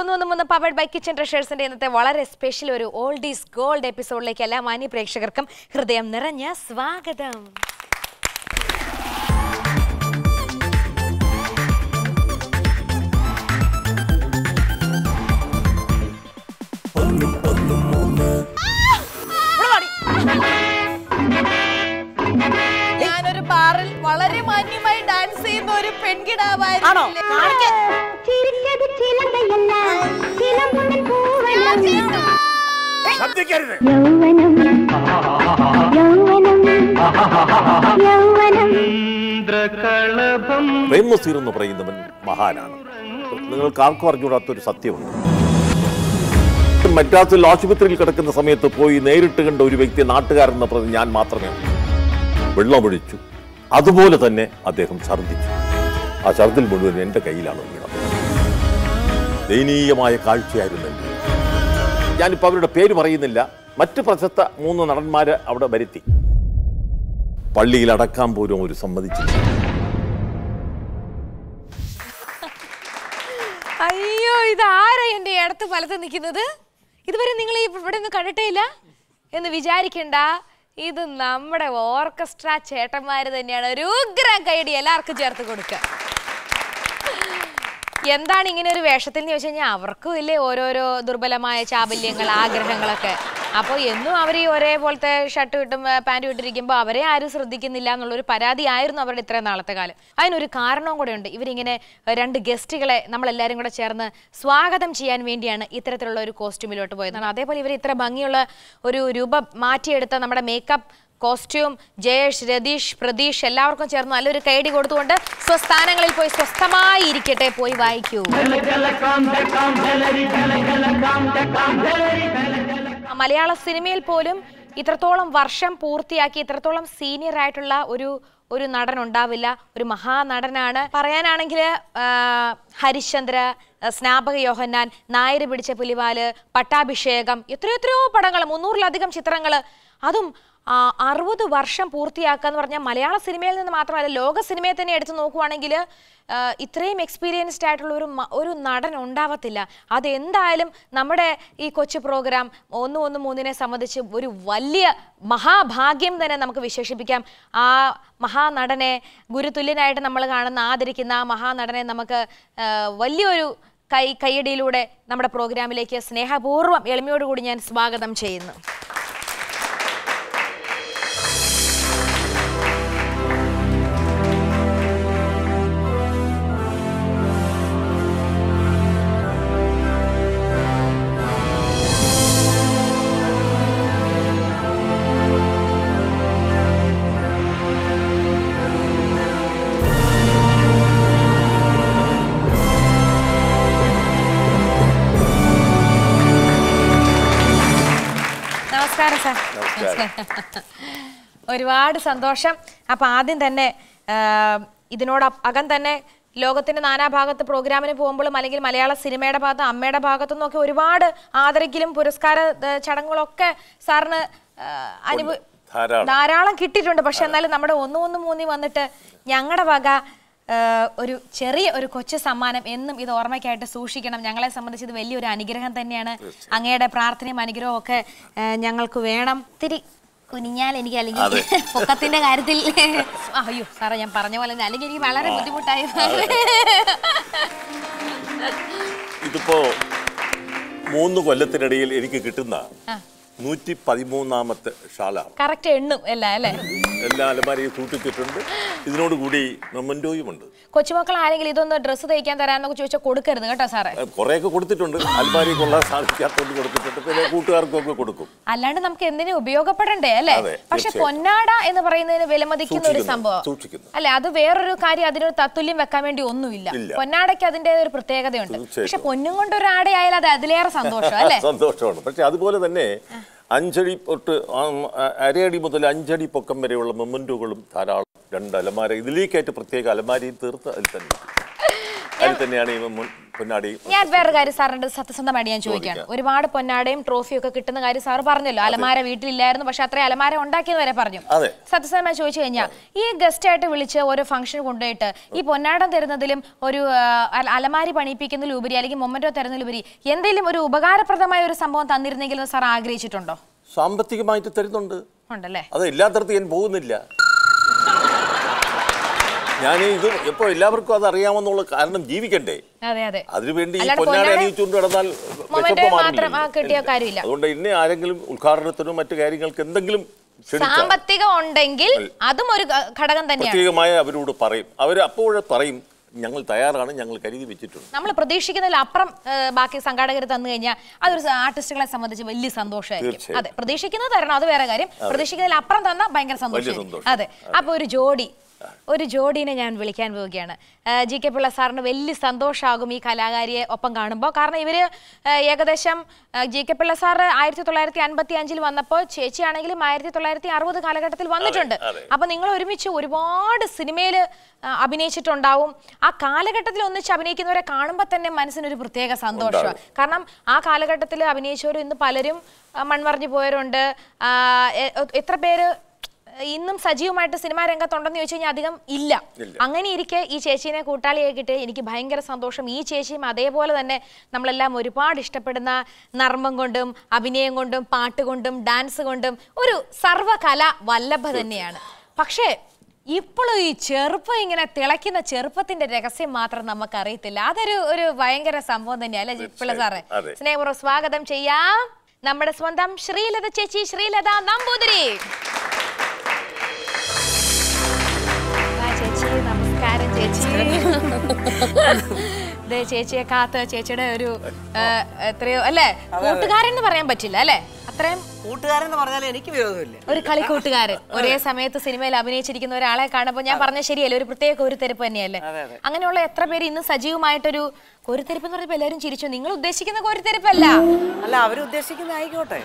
ഒന്ന് ഒന്ന് മൂന്ന് പവർഡ് ബൈ കിച്ചൺ ട്രഷേഴ്സിന്റെ ഇന്നത്തെ വളരെ സ്പെഷ്യൽ ഒരു ഓൾഡ് ഈസ് ഗോൾഡ് എപ്പിസോഡിലേക്ക് എല്ലാ മാന്യ പ്രേക്ഷകർക്കും ഹൃദയം നിറഞ്ഞ സ്വാഗതം ഞാനൊരു ബാറിൽ വളരെ മാന്യമായി ഡാൻസ് ചെയ്യുന്ന ഒരു പെൺകിടാവായിരുന്നു ചിരിച്ചത് ചിലങ്കയല്ല ചിലമ്പുന്നിൻ പൂവനം ശബ്ദിക്കരുത് യൗവനം യൗവനം യൗവനം പ്രേം നസീർ എന്ന് പറയുന്നവൻ മഹാനാണ് നിങ്ങൾക്ക് ആർക്കും അറിഞ്ഞൂടാത്തൊരു സത്യമുണ്ട് മദ്രാസിൽ ആശുപത്രിയിൽ കിടക്കുന്ന സമയത്ത് പോയി നേരിട്ട് കണ്ട ഒരു വ്യക്തി നാട്ടുകാരെന്ന പ്രതി ഞാൻ മാത്രമേ ഉള്ളൂ വെള്ളമൊഴിച്ചു അതുപോലെ തന്നെ അദ്ദേഹം ഛർദ്ദിച്ചു ആ ഛർദിൽ മുഴുവൻ എൻ്റെ കയ്യിലാണ് വീണത് ദയനീയമായ കാഴ്ചയായിരുന്നു എൻ്റെ ഞാനിപ്പോൾ അവരുടെ പേര് പറയുന്നില്ല മറ്റ് പ്രശസ്ത മൂന്ന് നടന്മാരെ അവിടെ വരുത്തി പള്ളിയിൽ അടക്കാൻ പോലും ഒരു സമ്മതിച്ചില്ല അയ്യോ ഇതാരാ എന്റെ അടുത്ത് വലത്ത് നിൽക്കുന്നത് ഇതുവരെ നിങ്ങൾ ഇവിടെ ഒന്നും കണ്ടിട്ടേ ഇല്ല എന്ന് വിചാരിക്കണ്ട ഇത് നമ്മുടെ ഓർക്കസ്ട്ര ചേട്ടന്മാര് തന്നെയാണ് ഒരു ഉഗ്രം കൈയടി എല്ലാവർക്കും ചേർത്ത് കൊടുക്കുക എന്താണ് ഇങ്ങനെ ഒരു വേഷത്തിൽ എന്ന് ചോദിച്ചു കഴിഞ്ഞാൽ അവർക്കും ഇല്ലേ ഓരോരോ ദുർബലമായ ചാബല്യങ്ങൾ ആഗ്രഹങ്ങളൊക്കെ അപ്പോൾ എന്നും അവർ ഈ ഒരേപോലത്തെ ഷർട്ട് ഇട്ടും പാൻറ് ഇട്ടിരിക്കുമ്പോൾ അവരെ ആരും ശ്രദ്ധിക്കുന്നില്ല എന്നുള്ളൊരു പരാതി ആയിരുന്നു അവരുടെ ഇത്രയും നാളത്തെ കാലം അതിനൊരു കാരണവും കൂടെ ഉണ്ട് ഇവരിങ്ങനെ രണ്ട് ഗസ്റ്റുകളെ നമ്മളെല്ലാവരും കൂടെ ചേർന്ന് സ്വാഗതം ചെയ്യാൻ വേണ്ടിയാണ് ഇത്തരത്തിലുള്ള ഒരു കോസ്റ്റ്യൂമിലോട്ട് പോയതാണ് അതേപോലെ ഇവർ ഇത്ര ഭംഗിയുള്ള ഒരു രൂപം മാറ്റിയെടുത്ത നമ്മുടെ മേക്കപ്പ് കോസ്റ്റ്യൂം ജയേഷ് രതീഷ് പ്രതീഷ് എല്ലാവർക്കും ചേർന്ന് നല്ലൊരു കൈഡി കൊടുത്തുകൊണ്ട് സ്വസ്ഥാനങ്ങളിൽ പോയി സ്വസ്ഥമായി ഇരിക്കട്ടെ പോയി വായിക്കൂ മലയാള സിനിമയിൽ പോലും ഇത്രത്തോളം വർഷം പൂർത്തിയാക്കി ഇത്രത്തോളം സീനിയർ ആയിട്ടുള്ള ഒരു ഒരു നടൻ ഉണ്ടാവില്ല ഒരു മഹാനടനാണ് പറയാനാണെങ്കിൽ ഹരിശ്ചന്ദ്ര ആ, സ്നാപക യോഹന്നാൻ നായർ പിടിച്ച പുലിവാല് പട്ടാഭിഷേകം എത്രയോ എത്രയോ പടങ്ങൾ മുന്നൂറിലധികം ചിത്രങ്ങൾ അതും ആ, അറുപത് വർഷം പൂർത്തിയാക്കുക എന്ന് പറഞ്ഞാൽ മലയാള സിനിമയിൽ നിന്ന് മാത്രമല്ല ലോക സിനിമയെ തന്നെ എടുത്തു നോക്കുവാണെങ്കിൽ ആ, ഇത്രയും എക്സ്പീരിയൻസ്ഡ് ആയിട്ടുള്ള ഒരു മ- ഒരു നടൻ ഉണ്ടാവത്തില്ല അതെന്തായാലും നമ്മുടെ ഈ കൊച്ചു പ്രോഗ്രാം ഒന്ന് ഒന്ന് മൂന്നിനെ സംബന്ധിച്ച് ഒരു വലിയ മഹാഭാഗ്യം തന്നെ നമുക്ക് വിശേഷിപ്പിക്കാം ആ മഹാനടനെ ഗുരുതുല്യനായിട്ട് നമ്മൾ കാണുന്ന ആദരിക്കുന്ന ആ മഹാനടനെ നമുക്ക് ആ, വലിയൊരു കൈ കൈയടിയിലൂടെ നമ്മുടെ പ്രോഗ്രാമിലേക്ക് സ്നേഹപൂർവ്വം എളിമയോടുകൂടി ഞാൻ സ്വാഗതം ചെയ്യുന്നു നമസ്കാരം സാർ നമസ്കാരം. ഒരുപാട് സന്തോഷം അപ്പൊ ആദ്യം തന്നെ ആ, ഇതിനോട് അകം തന്നെ ലോകത്തിന്റെ നാനാഭാഗത്ത് പ്രോഗ്രാമിന് പോകുമ്പോഴും അല്ലെങ്കിൽ മലയാള സിനിമയുടെ ഭാഗത്ത് അമ്മയുടെ ഭാഗത്തു നിന്നൊക്കെ ഒരുപാട് ആദരിക്കലും പുരസ്കാര ആ, ചടങ്ങുകളൊക്കെ സാറിന് ആ, അനുഭവ ധാരാളം. ധാരാളം കിട്ടിയിട്ടുണ്ട് പക്ഷെ എന്നാലും നമ്മുടെ ഒന്ന് ഒന്ന് മൂന്നി വന്നിട്ട് ഞങ്ങളുടെ വക ആ, ഒരു ചെറിയ ഒരു കൊച്ചു സമ്മാനം എന്നും ഇത് ഓർമ്മയ്ക്കായിട്ട് സൂക്ഷിക്കണം ഞങ്ങളെ സംബന്ധിച്ച് ഇത് വലിയൊരു അനുഗ്രഹം തന്നെയാണ് അങ്ങയുടെ പ്രാർത്ഥനയും അനുഗ്രഹവും ഒക്കെ ആ, ഞങ്ങൾക്ക് വേണം ഇത്തിരി കുനിഞ്ഞാൽ എനിക്ക് അല്ലെങ്കിൽ പൊക്കത്തിന്റെ കാര്യത്തിൽ ആ, അയ്യോ സാറേ ഞാൻ പറഞ്ഞ പോലെ തന്നെ അല്ലെങ്കിൽ എനിക്ക് വളരെ ബുദ്ധിമുട്ടായി ഇതിപ്പോ മൂന്ന് കൊല്ലത്തിനിടയിൽ എനിക്ക് കിട്ടുന്ന ആ. നൂറ്റി പതിമൂന്നാമത്തെ ഷാളാണ് കറക്റ്റ് എണ്ണും അല്ല അല്ലേ എല്ലാ അലമാരയും സൂക്ഷിച്ചിട്ടുണ്ട് ഇതിനോടുകൂടി മൊമൻറ്റോയും ഉണ്ട് കൊച്ചുമക്കൾ ആരെങ്കിലും ഇതൊന്ന് ഡ്രസ്സ് തയ്ക്കാൻ തരാന്നൊക്കെ ചോദിച്ചാൽ കൊടുക്കരുത് കേട്ടോ സാറേ അത് കുറേയൊക്കെ കൊടുത്തിട്ടുണ്ട് അലമാരി കൊള്ളാൻ സാധിക്കാത്തതുകൊണ്ട് കൊടുത്തിട്ടുണ്ട് പിന്നെ കൂട്ടുകാർക്കൊക്കെ കൊടുക്കും അല്ലാണ്ട് നമുക്ക് എന്തിനും ഉപയോഗപ്പെടണ്ടേ അല്ലേ അതെ, പക്ഷെ തീർച്ചയായും. പൊന്നാട എന്ന് പറയുന്നതിന് വിലമതിക്കുന്ന ഒരു സൂക്ഷിക്കുന്നു, സംഭവം സൂക്ഷിക്കുന്നു. അല്ലെ അത് വേറൊരു കാര്യം അതിനൊരു തത്തുല്യം വെക്കാൻ വേണ്ടി ഒന്നുമില്ല ഇല്ല. പൊന്നാടയ്ക്ക് അതിന്റെ ഒരു പ്രത്യേകതയുണ്ട് തീർച്ചയായിട്ടും. പക്ഷെ പൊന്നും കൊണ്ട് ഒരു ആടയായാൽ അത് അതിലേറെ സന്തോഷം അല്ലേ സന്തോഷമാണ് പക്ഷെ അതുപോലെ തന്നെ അഞ്ചടി തൊട്ട് ആ, അരയടി മുതൽ അഞ്ചടി പൊക്കം വരെയുള്ള മൊമൻറ്റുകളും ധാരാളം രണ്ട് അലമാര ഇതിലേക്കായിട്ട് പ്രത്യേക അലമാരയും തീർത്ത് അതിൽ തന്നെ അതിൽ തന്നെയാണ് ഈ മുൻ പൊന്നാടി ഞാൻ വേറെ കാര്യം സാറിന്റെ സത്യസന്ധമായിട്ട് ഞാൻ ചോദിക്കുകയാണ് ഒരുപാട് പൊന്നാടയും ട്രോഫിയും ഒക്കെ കിട്ടുന്ന കാര്യം സാർ പറഞ്ഞല്ലോ അലമാര വീട്ടിലില്ലായിരുന്നു പക്ഷെ അത്രയും അലമാര ഉണ്ടാക്കിയെന്ന് വരെ പറഞ്ഞു അതെ. സത്യസന്ധമായി ചോദിച്ചു കഴിഞ്ഞാൽ ഈ ഗസ്റ്റ് ആയിട്ട് വിളിച്ച് ഓരോ ഫംഗ്ഷൻ കൊണ്ടുപോയിട്ട് ഈ പൊന്നാടം തരുന്നതിലും ഒരു ആ, അല- അലമാരി പണിയിപ്പിക്കുന്നതിലുപരി അല്ലെങ്കിൽ മൊമെന്റോ തരുന്നതിലുപരി എന്തെങ്കിലും ഒരു ഉപകാരപ്രദമായ ഒരു സംഭവം തന്നിരുന്നെങ്കിൽ എന്ന് സാർ ആഗ്രഹിച്ചിട്ടുണ്ടോ സാമ്പത്തികമായിട്ട് തരുന്നുണ്ട് ഉണ്ടല്ലേ അത് എല്ലാത്തടത്തും ഞാൻ പോകുന്നില്ല ഞാൻ ഇത് ഇപ്പൊ എല്ലാവർക്കും അത് അറിയാമെന്നുള്ള കാരണം ജീവിക്കണ്ടേ അതെ അതെ അതിനുവേണ്ടി ഈ അല്ലാതെ പൊന്നാടി പൊന്നാട- അണിയിച്ചുകൊണ്ട് കിടന്നാൽ മൊമെന്റോ വിശപ്പ് മാത്രം ആ കിട്ടിയ മാറില്ല. കാര്യമില്ല അതുകൊണ്ട് ഇന്നെ ആരെങ്കിലും ഉദ്ഘാടനത്തിനോ മറ്റു കാര്യങ്ങൾക്ക് എന്തെങ്കിലും ക്ഷണിച്ചാൽ സാമ്പത്തികം ഉണ്ടെങ്കിൽ അതും ഒരു ഘ- ഘടകം തന്നെയാണ് പ്രത്യേകമായി അവരോട് പറയും അവർ അപ്പോൾ പറയും ഞങ്ങൾ തയ്യാറാണ് ഞങ്ങൾ കരുതി വെച്ചിട്ടുണ്ട് നമ്മൾ പ്രതീക്ഷിക്കുന്നതിൽ അപ്പുറം ഏഹ്, ബാക്കി സംഘാടകർ തന്നു കഴിഞ്ഞാൽ അതൊരു സ- ആർട്ടിസ്റ്റുകളെ സംബന്ധിച്ച് വലിയ സന്തോഷമായിരിക്കും തീർച്ചയായും. അതെ പ്രതീക്ഷിക്കുന്നത് തരണം അത് വേറെ കാര്യം പ്രതീക്ഷിക്കുന്നതിൽ അപ്പുറം തന്നാൽ ഭയങ്കര സന്തോഷം സന്തോഷം. അതെ അപ്പൊ ഒരു ജോഡി ഒരു ജോഡീനെ ഞാൻ വിളിക്കാൻ പോവുകയാണ് ഏഹ്, ജി കെ പിള്ള സാറിന് വലിയ സന്തോഷമാകും ഈ കലാകാരിയെ ഒപ്പം കാണുമ്പോൾ കാരണം ഇവര് ഏഹ്, ഏകദേശം ഏഹ്, ജി കെ പിള്ള സാർ ആയിരത്തി തൊള്ളായിരത്തി അൻപത്തി അഞ്ചിൽ വന്നപ്പോൾ ചേച്ചിയാണെങ്കിലും ആയിരത്തി തൊള്ളായിരത്തി അറുപത് കാലഘട്ടത്തിൽ വന്നിട്ടുണ്ട് അപ്പൊ നിങ്ങൾ ഒരുമിച്ച് ഒരുപാട് സിനിമയിൽ അഭിനയിച്ചിട്ടുണ്ടാവും ആ കാലഘട്ടത്തിൽ ഒന്നിച്ച് അഭിനയിക്കുന്നവരെ കാണുമ്പോൾ തന്നെ മനസ്സിനൊരു പ്രത്യേക സന്തോഷമാണ് കാരണം ആ കാലഘട്ടത്തിൽ അഭിനയിച്ചവരും ഇന്ന് പലരും ആ, മൺമറഞ്ഞു പോയവരുണ്ട് ആ, എ- എത്ര പേര് ഇന്നും സജീവമായിട്ട് സിനിമാ രംഗത്തുണ്ടെന്ന് ചോദിച്ചു കഴിഞ്ഞാൽ അധികം ഇല്ല അങ്ങനെ ഇരിക്കെ ഈ ചേച്ചീനെ കൂട്ടാളിയായി കിട്ടി എനിക്ക് ഭയങ്കര സന്തോഷം ഈ ചേച്ചിയും അതേപോലെ തന്നെ നമ്മളെല്ലാം ഒരുപാട് ഇഷ്ടപ്പെടുന്ന നർമ്മം കൊണ്ടും അഭിനയം കൊണ്ടും പാട്ട് കൊണ്ടും ഡാൻസ് കൊണ്ടും ഒരു സർവകല വല്ലഭ തന്നെയാണ് പക്ഷേ ഇപ്പോഴും ഈ ചെറുപ്പം ഇങ്ങനെ തിളയ്ക്കുന്ന ചെറുപ്പത്തിന്റെ രഹസ്യം മാത്രം നമുക്ക് അറിയത്തില്ല അതൊരു ഒരു ഭയങ്കര സംഭവം തന്നെയല്ലേ ജിപ്പിള്ള സാറേ അതെ. സ്നേഹപൂർവ്വം സ്വാഗതം ചെയ്യാം നമ്മുടെ സ്വന്തം ശ്രീലത ചേച്ചി ശ്രീലത നമ്പൂതിരി ആ, ചേച്ചി നമസ്കാരം ചേച്ചി ദേ ചേച്ചിയെ കാത്ത് ചേച്ചിയുടെ ഒരു ആ, എത്രയോ അല്ലേ കൂട്ടുകാരൻ എന്ന് പറയാൻ പറ്റില്ല അല്ലേ അത്രയും കൂട്ടുകാരെന്ന് പറഞ്ഞാൽ എനിക്ക് വിരോധമില്ല ഒരു കളിക്കൂട്ടുകാരൻ ഒരേ സമയത്ത് സിനിമയിൽ അഭിനയിച്ചിരിക്കുന്ന ഒരാളെ കാണുമ്പോൾ ഞാൻ പറഞ്ഞ ശരിയല്ലേ ഒരു പ്രത്യേക കോരിത്തെരുപ്പ് തന്നെയല്ലേ അങ്ങനെയുള്ള എത്ര പേര് ഇന്ന് സജീവമായിട്ടൊരു കോരിത്തെരുപ്പ് എന്ന് പറഞ്ഞപ്പോൾ എല്ലാവരും ചിരിച്ചു നിങ്ങൾ ഉദ്ദേശിക്കുന്ന കോരിത്തെരുപ്പല്ല അല്ല അവരുദ്ദേശിക്കുന്ന ആയിക്കോട്ടെ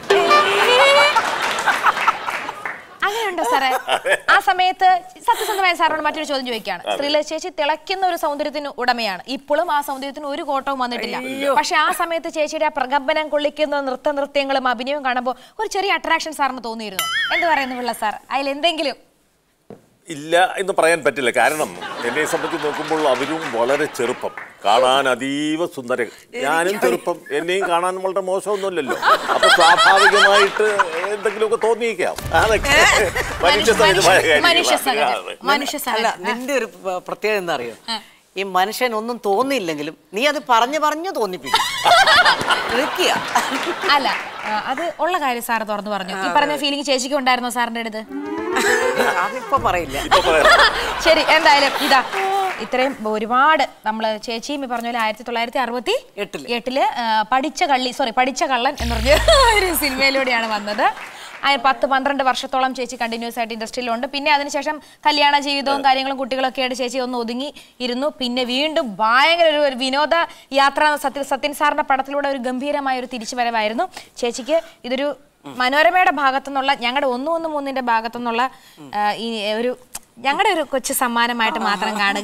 അങ്ങനെയുണ്ടോ സാറേ ആ സമയത്ത് സത്യസന്ധമായ സാറിനോട് മറ്റൊരു ചോദ്യം ചോദിക്കുകയാണ് ശ്രീലത ചേച്ചി തിളയ്ക്കുന്ന ഒരു സൗന്ദര്യത്തിന് ഉടമയാണ് ഇപ്പോഴും ആ സൗന്ദര്യത്തിന് ഒരു കോട്ടവും വന്നിട്ടില്ല പക്ഷെ ആ സമയത്ത് ചേച്ചിയുടെ ആ പ്രകമ്പനം കൊള്ളിക്കുന്ന നൃത്ത നൃത്യങ്ങളും അഭിനയവും കാണുമ്പോൾ ഒരു ചെറിയ അട്രാക്ഷൻ സാറിന് തോന്നിയിരുന്നു എന്ത് പറയുന്നു പിള്ള സാർ അതിൽ എന്തെങ്കിലും ഇല്ല എന്ന് പറയാൻ പറ്റില്ല കാരണം എന്നെ സംബന്ധിച്ച് നോക്കുമ്പോൾ അവരും വളരെ ചെറുപ്പം കാണാൻ അതീവ സുന്ദര ഞാനും ചെറുപ്പം എന്നെയും കാണാൻ വളരെ മോശമൊന്നുമില്ലല്ലോ അപ്പൊ സ്വാഭാവികമായിട്ട് എന്തെങ്കിലുമൊക്കെ തോന്നിയേക്കാം അതൊക്കെ മനുഷ്യ സഹജമായ മനുഷ്യ സഹജം കാര്യങ്ങളാണ്. മനുഷ്യ അല്ല സഹജം നിന്റെ ഒരു പ- പ്രത്യേകത എന്താ അറിയോ ഈ മനുഷ്യൻ ഒന്നും തോന്നിയില്ലെങ്കിലും നീ അത് പറഞ്ഞു പറഞ്ഞു തോന്നിപ്പിക്കും നിൽക്കുക അല്ല ആ, അത് ഉള്ള കാര്യം സാർ തുറന്നു പറഞ്ഞു ഈ പറഞ്ഞ ഫീലിംഗ് ചേച്ചിക്ക് ഉണ്ടായിരുന്നോ സാറിന്റെ അടുത്ത് അതിപ്പോ പറയില്ല ഇപ്പൊ പറയാം. ശരി എന്തായാലും ഇതാ ഇത്രയും ഒരുപാട് നമ്മൾ ചേച്ചിയും ഈ പറഞ്ഞ പോലെ ആയിരത്തി തൊള്ളായിരത്തി അറുപത്തി എട്ടില്. എട്ടില് ആ, പഠിച്ച കള്ളി സോറി പഠിച്ച കള്ളൻ എന്ന് പറഞ്ഞ ഒരു സിനിമയിലൂടെയാണ് വന്നത് ആ പത്ത് പന്ത്രണ്ട് വർഷത്തോളം ചേച്ചി കണ്ടിന്യൂസ് ആയിട്ട് ഇൻഡസ്ട്രിയിലുണ്ട് പിന്നെ അതിനുശേഷം കല്യാണ ജീവിതവും കാര്യങ്ങളും കുട്ടികളൊക്കെ ആയിട്ട് ചേച്ചി ഒന്ന് ഒതുങ്ങി ഇരുന്നു പിന്നെ വീണ്ടും ഭയങ്കര ഒരു- ഒരു വിനോദ യാത്ര സത്യ സത്യൻ സാറിന്റെ പടത്തിലൂടെ ഒരു ഗംഭീരമായ ഒരു തിരിച്ചുവരവായിരുന്നു ചേച്ചിക്ക് ഇതൊരു മനോരമയുടെ ഭാഗത്തുനിന്നുള്ള ഞങ്ങളുടെ ഒന്ന് ഒന്ന് മൂന്നിന്റെ ഭാഗത്തുനിന്നുള്ള ആ, ഈ ഒരു ഞങ്ങളുടെ ഒരു കൊച്ചു സമ്മാനമായിട്ട് മാത്രം കാണുക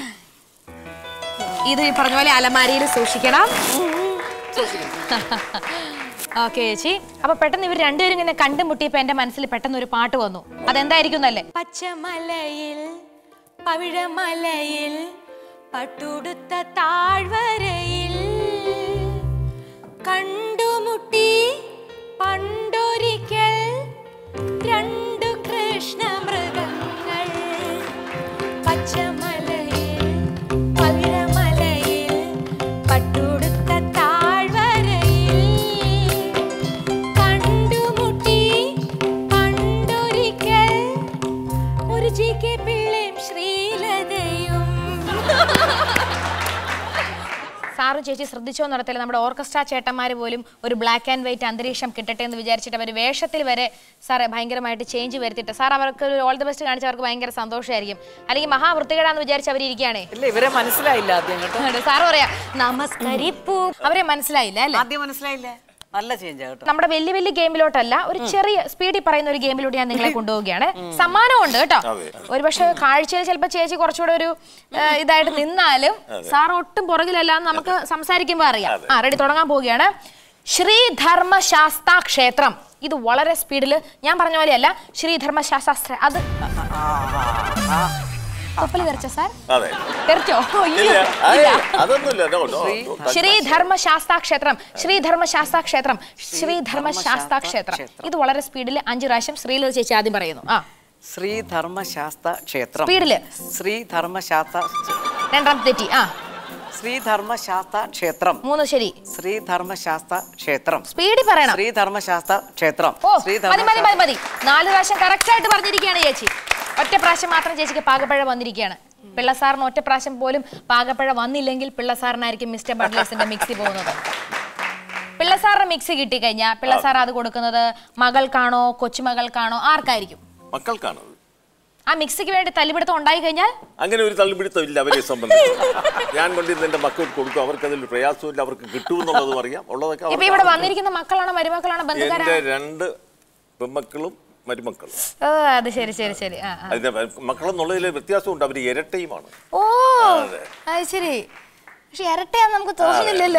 ഇത് ഈ പറഞ്ഞ പോലെ അലമാരിയിൽ സൂക്ഷിക്കണം ഓക്കെ ചേച്ചി അപ്പൊ പെട്ടെന്ന് ഇവർ രണ്ടുപേരും ഇങ്ങനെ കണ്ടുമുട്ടിയപ്പോ എന്റെ മനസ്സിൽ പെട്ടെന്ന് ഒരു പാട്ട് വന്നു അതെന്തായിരിക്കും എന്നല്ലേ പച്ചമലയിൽ പവിഴമലയിൽ പട്ടുടുത്ത താഴ്വരയിൽ കണ്ടുമുട്ടി പണ്ടൊരിക്കൽ രണ്ടു കൃഷ്ണമൃഗങ്ങൾ പച്ചമലയിൽ പവിഴമലയിൽ പട്ടുടുത്ത താഴ്വരയിൽ കണ്ടുമുട്ടി പണ്ടൊരിക്കൽ ഒരു ജി കെ പിള്ളയും ശ്രീലതയും സാറും ചേച്ചി ശ്രദ്ധിച്ചോ നടത്തില്ല നമ്മുടെ ഓർക്കസ്ട്ര ചേട്ടന്മാർ പോലും ഒരു ബ്ലാക്ക് ആൻഡ് വൈറ്റ് അന്തരീക്ഷം കിട്ടട്ടെ എന്ന് വിചാരിച്ചിട്ട് അവർ വേഷത്തിൽ വരെ സാറെ ഭയങ്കരമായിട്ട് ചേഞ്ച് വരുത്തിയിട്ട് സാർ അവർക്ക് ഒരു ഓൾ ദി ബെസ്റ്റ് കാണിച്ച് അവർക്ക് ഭയങ്കര സന്തോഷമായിരിക്കും അല്ലെങ്കിൽ മഹാവൃത്തികേടാന്ന് വിചാരിച്ച് അവരിയ്ക്കുകയാണേ ഇല്ല ഇവരെ മനസ്സിലായില്ല ആദ്യം കേട്ടോ സാറ് പറയാ നമസ്കരിപ്പൂ അവരെ മനസ്സിലായില്ല അല്ലേ ആദ്യം മനസ്സിലായില്ല നല്ല ചേഞ്ച് കേട്ടോ നമ്മുടെ വലിയ വലിയ ഗെയിമിലോട്ടല്ല ഒരു ചെറിയ സ്പീഡിൽ പറയുന്ന ഒരു ഗെയിമിലൂടെ ഞാൻ നിങ്ങളെ കൊണ്ടുപോവുകയാണ് സമ്മാനമുണ്ട് കേട്ടോ അതെ. ഒരുപക്ഷെ കാഴ്ചയിൽ ചിലപ്പോൾ ചേച്ചി കുറച്ചുകൂടെ ഒരു ആ, ഇതായിട്ട് നിന്നാലും സാർ ഒട്ടും പുറകിലല്ല എന്ന് നമുക്ക് സംസാരിക്കുമ്പോൾ അറിയാം ആ റെഡി തുടങ്ങാൻ പോവുകയാണ് ശ്രീധർമ്മ ശാസ്താ ക്ഷേത്രം ഇത് വളരെ സ്പീഡിൽ ഞാൻ പറഞ്ഞ പോലെയല്ല ശ്രീധർമ്മ ശാസ്ത്ര അത് തൊപ്പല് തെറിച്ച സാർ അതെ തെറിച്ചോ ഇല്ല അയ്യോ, ഏയ്, ഇല്ല. അതൊന്നുമില്ല no, no, Shri- no, touch ശ്രീധർമ്മ Sastha ക്ഷേത്രം ശ്രീധർമ്മ ശാസ്താ ക്ഷേത്രം ശ്രീധർമ്മ ശാസ്താ ക്ഷേത്രം ക്ഷേത്രം. ഇത് വളരെ സ്പീഡിൽ അഞ്ചു പ്രാവശ്യം ശ്രീലത ചേച്ചി ആദ്യം പറയുന്നു ആ ശ്രീ ധർമ്മശാസ്ത്ര ക്ഷേത്രം സ്പീഡില് ശ്രീ ധർമ്മശാസ്ത്ര രണ്ടാം തെറ്റി ആ ശ്രീ ധർമ്മശാസ്ത്ര ക്ഷേത്രം മൂന്ന് ശരി ശ്രീ ധർമ്മശാസ്ത്ര ക്ഷേത്രം സ്പീഡിൽ പറയണം ശ്രീ ധർമ്മശാസ്ത്ര ക്ഷേത്രം ഓ ശ്രീ മതി മതി മതി ധർമ്മശാസ്ത്ര മതി നാല് പ്രാവശ്യം കറക്റ്റ് ആയിട്ട് പറഞ്ഞിരിക്കുകയാണ് ചേച്ചി ഒറ്റ പ്രാവശ്യം മാത്രം ചേച്ചിക്ക് പാകപ്പഴ വന്നിരിക്കുകയാണ് പിള്ളസാറിന് ഒറ്റ പ്രാവശ്യം പോലും പാകപ്പഴ വന്നില്ലെങ്കിൽ പിള്ളസാറിനായിരിക്കും മിസ്റ്റർ ബട്ട്ലേഴ്സിന്റെ മിക്സി പോകുന്നത് പിള്ളസാറിന് മിക്സി കിട്ടിക്കഴിഞ്ഞാൽ പിള്ളസാർ അത് കൊടുക്കുന്നത് മകൾക്കാണോ കൊച്ചുമകൾക്കാണോ ആർക്കായിരിക്കും മക്കൾക്കാണത് ആ മിക്സിക്ക് വേണ്ടി തല്ലിപിടുത്തം ഉണ്ടായി കഴിഞ്ഞാൽ അങ്ങനെ ഒരു തള്ളിപ്പിടുത്തം ഇല്ല അവരെ സംബന്ധിച്ച് ഞാൻ കൊണ്ടിരുന്ന് എന്റെ മക്കൾക്ക് കൊടുക്കും അവർക്ക് അതിൽ പ്രയാസമില്ല അവർക്ക് കിട്ടുമെന്നുള്ളതും അറിയാം ഉള്ളതൊക്കെ ഇപ്പൊ അവർക്ക് ഇവിടെ വന്നിരിക്കുന്ന മക്കളാണോ മരുമക്കളാണോ എന്റെ ബന്ധുക്കാരാണോ രണ്ട് പെൺമക്കളും മരുമക്കളും ഓ അത് ശരി ശരി ശരി ആ ആ. അതിന്റെ മക്കളെന്നുള്ളതിൽ വ്യത്യാസമുണ്ട് അവർ ഇരട്ടയുമാണ് ഓ അത് ശരി പക്ഷെ ഇരട്ടയാന്ന് നമുക്ക് തോന്നുന്നില്ലല്ലോ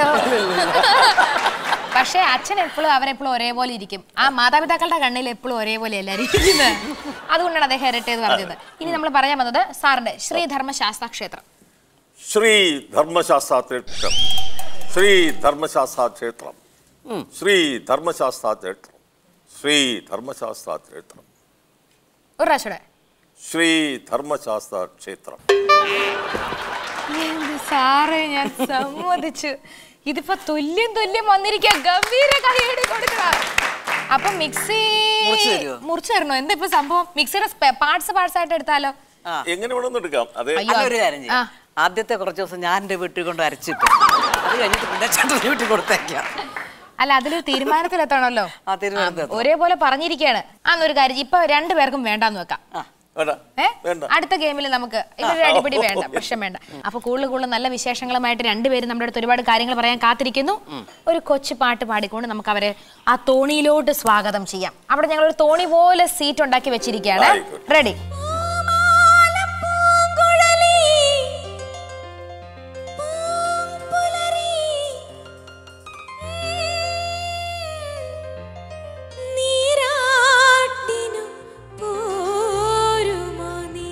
പക്ഷെ അച്ഛൻ എപ്പോഴും അവരെപ്പോഴും ഒരേപോലെ ഇരിക്കും ആ മാതാപിതാക്കളുടെ കണ്ണിൽ എപ്പോഴും ഒരേപോലെ എല്ലാവരും ഇരിക്കുന്നത് അതുകൊണ്ടാണ് അദ്ദേഹം ഇരട്ട എന്ന് പറഞ്ഞത് ഇനി നമ്മൾ പറയാൻ വന്നത് സാറിന്റെ ശ്രീധർമ്മ ശാസ്ത്ര ക്ഷേത്രം ശ്രീ ധർമ്മശാസ്ത്ര ക്ഷേത്രം ശ്രീ ധർമ്മശാസ്ത്ര ക്ഷേത്രം ശ്രീ ധർമ്മശാസ്ത്ര ക്ഷേത്രം ശ്രീ ധർമ്മശാസ്ത്ര ക്ഷേത്രം ഒരു പ്രാവശ്യം ശ്രീ ധർമ്മശാസ്ത്ര ക്ഷേത്രം എന്ത് സാറേ ഞാൻ സമ്മതിച്ചു ഇതിപ്പോ തുല്യം തുല്യം വന്നിരിക്കുക ഗംഭീര കൈയടി കൊടുക്കുക അപ്പൊ മിക്സി മുറിച്ച് തരുവോ? മുറിച്ചു തരണോ എന്താ ഇപ്പൊ സംഭവം മിക്സിയുടെ പാർട്സ് പാർട്സ് ആയിട്ട് എടുത്താലോ ആ എങ്ങനെ വേണമെന്ന് എടുക്കാം അതെ അയ്യോ. അല്ല ഒരു കാര്യം ആ. ചെയ്യാം ആദ്യത്തെ കുറച്ച് ദിവസം ഞാൻ എന്റെ വീട്ടിൽ കൊണ്ട് അരച്ചിട്ട് അത് കഴിഞ്ഞിട്ട് പിന്നെ ചേട്ടൻ വീട്ടിൽ കൊടുത്തേക്കാം അല്ല അതിലൊരു തീരുമാനത്തിലെത്തണമല്ലോ ആ, തീരുമാനത്തിലെത്തണം. ഒരേപോലെ പറഞ്ഞിരിക്കുകയാണ് അന്നൊരു കാര്യം ഇപ്പൊ രണ്ടുപേർക്കും വേണ്ടാന്ന് വെക്കാം വേണ്ട ഏ വേണ്ട അടുത്ത ഗെയിമിൽ നമുക്ക് ഇവരുടെ അടിപിടി വേണ്ട പ്രശ്നം വേണ്ട അപ്പൊ കൂടുതൽ കൂടുതൽ നല്ല വിശേഷങ്ങളുമായിട്ട് രണ്ടുപേരും നമ്മുടെ അടുത്ത് ഒരുപാട് കാര്യങ്ങൾ പറയാൻ കാത്തിരിക്കുന്നു ഒരു കൊച്ചു പാട്ട് പാടിക്കൊണ്ട് നമുക്ക് അവരെ ആ തോണിയിലോട്ട് സ്വാഗതം ചെയ്യാം അവിടെ ഞങ്ങൾ ഒരു തോണി പോലെ സീറ്റ് ഉണ്ടാക്കി വെച്ചിരിക്കുകയാണ് ആയിക്കോട്ടെ. റെഡി നീരാട്ടിനു പോരുമോ നീ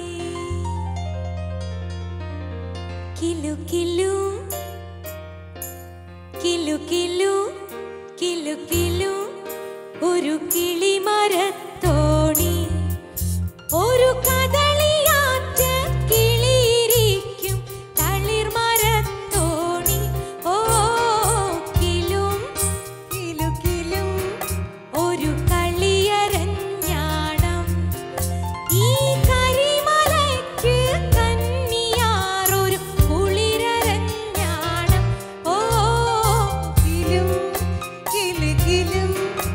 കിലു കിലു കിലു കിലു കിലു കിലു ഒരു കിളിമരത്തോണി ഒരു കദളിയാറ്റ കിളിയിരിക്കും തളിർമരത്തോണി ഓ കിലും കിലു കിലും ഒരു കളിയരഞ്ഞാണം ഈ കരിമലയ്ക്ക് കന്നിയാറൊരു കുളിരരഞ്ഞാണം ഓ കിലും കിലു കിലും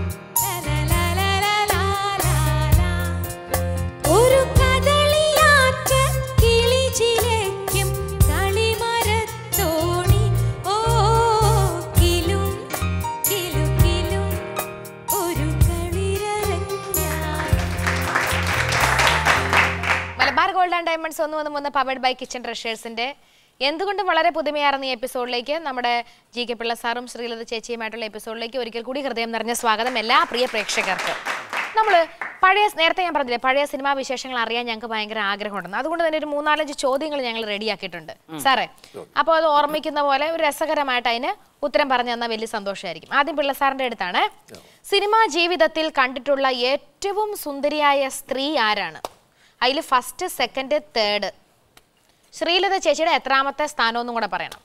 ലലലലലലാലാ. ഒരു കദളിയാറ്റ കിളിചിലയ്ക്കും കളിമരത്തോണി ഓ കിലും കിലു കിലും ഒരു കളിരരഞ്ഞാണം മലബാർ ഗോൾഡ് ആൻഡ് ഡയമണ്ട്സ് ഒന്ന് ഒന്ന് മൂന്ന് പവേഡ് ബൈ കിച്ചൺ ട്രഷേഴ്സിന്റെ എന്തുകൊണ്ടും വളരെ പുതുമയാർന്ന ഈ എപ്പിസോഡിലേക്ക് നമ്മുടെ ജി കെ പിള്ള സാറും ശ്രീലത ചേച്ചിയുമായിട്ടുള്ള എപ്പിസോഡിലേക്ക് ഒരിക്കൽ കൂടി ഹൃദയം നിറഞ്ഞ സ്വാഗതം എല്ലാ പ്രിയ പ്രേക്ഷകർക്ക് നമ്മൾ പഴയ നേരത്തെ ഞാൻ പറഞ്ഞില്ലേ പഴയ സിനിമാ വിശേഷങ്ങൾ അറിയാൻ ഞങ്ങൾക്ക് ഭയങ്കര ആഗ്രഹമുണ്ടെന്ന് അതുകൊണ്ട് തന്നെ ഒരു മൂന്നാലഞ്ച് ചോദ്യങ്ങൾ ഞങ്ങൾ റെഡിയാക്കിയിട്ടുണ്ട് സാറേ അപ്പോൾ അത് ഓർമ്മിക്കുന്ന പോലെ ഒരു രസകരമായിട്ട് അതിന് ഉത്തരം പറഞ്ഞു തന്നാൽ വലിയ സന്തോഷമായിരിക്കും ആദ്യം പിള്ള സാറിന്റെ അടുത്താണ് സിനിമാ ജീവിതത്തിൽ കണ്ടിട്ടുള്ള ഏറ്റവും സുന്ദരിയായ സ്ത്രീ ആരാണ് അതിൽ ഫസ്റ്റ് സെക്കൻഡ് തേർഡ് ശ്രീലത ചേച്ചിയുടെ എത്രാമത്തെ സ്ഥാനം കൂടെ പറയണം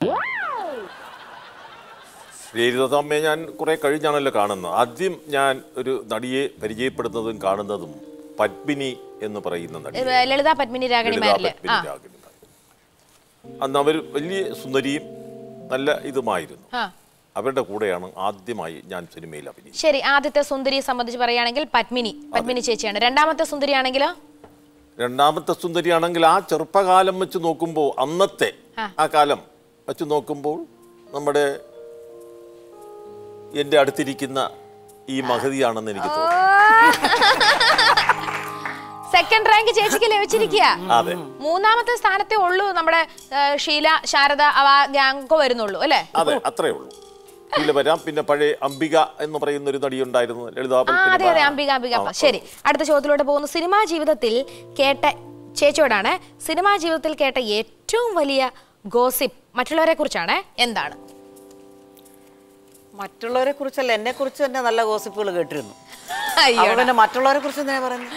ശ്രീലതമ്മയെ ഞാൻ കുറെ കഴിഞ്ഞാണല്ലോ കാണുന്നത് ആദ്യം ഞാൻ ഒരു നടിയെ പരിചയപ്പെടുന്നതും കാണുന്നതും പത്മിനി എന്ന് പറയുന്ന നടി ഏ, ലളിത പത്മിനി രാഗണിമാരില് ആ അന്ന് അവർ വലിയ സുന്ദരിയും നല്ല ഇതുമായിരുന്നു ആ അവരുടെ കൂടെയാണ് ആദ്യമായി ഞാൻ സിനിമയിൽ അഭിനയിച്ചത് ശരി ആദ്യത്തെ സുന്ദരിയെ സംബന്ധിച്ച് പറയുകയാണെങ്കിൽ പത്മിനി പത്മിനി ചേച്ചിയാണ് രണ്ടാമത്തെ സുന്ദരിയാണെങ്കിലോ രണ്ടാമത്തെ സുന്ദരിയാണെങ്കിൽ ആ ചെറുപ്പകാലം വെച്ച് നോക്കുമ്പോൾ അന്നത്തെ ആ. ആ കാലം വെച്ച് നോക്കുമ്പോൾ നമ്മുടെ എൻ്റെ അടുത്തിരിക്കുന്ന ഈ മഹതിയാണെന്ന് എനിക്ക് തോന്നുന്നു സെക്കൻഡ് റാങ്ക് ചേച്ചിക്ക് ലഭിച്ചിരിക്കുക അതെ മൂന്നാമത്തെ സ്ഥാനത്തേ ഉള്ളൂ നമ്മുടെ ആ, ഷീല ശാരദ അവ ഗ്യാങ് ഒക്കെ വരുന്നുള്ളൂ അല്ലേ അതെ അത്രേ ഉള്ളൂ ഇതിൽ വരാം പിന്നെ പഴയ അംബിക എന്ന് പറയുന്ന ഒരു നടി ഉണ്ടായിരുന്നു ലളിതാ ആ അതെ അതെ അംബിക അംബിക ശരി അടുത്ത ചോദ്യത്തിലോട്ട് പോകുന്നു സിനിമാ ജീവിതത്തിൽ കേട്ട ചേച്ചിയോടാണ് സിനിമാ ജീവിതത്തിൽ കേട്ട ഏറ്റവും വലിയ ഗോസിപ്പ് മറ്റുള്ളവരെ കുറിച്ചാണ് എന്താണ് മറ്റുള്ളവരെ കുറിച്ചല്ല എന്നെ കുറിച്ച് തന്നെ നല്ല ഗോസിപ്പുകൾ കേട്ടിരുന്നു അയ്യോ അപ്പൊ പിന്നെ മറ്റുള്ളവരെ കുറിച്ച് എന്തിനാ പറയുന്നത്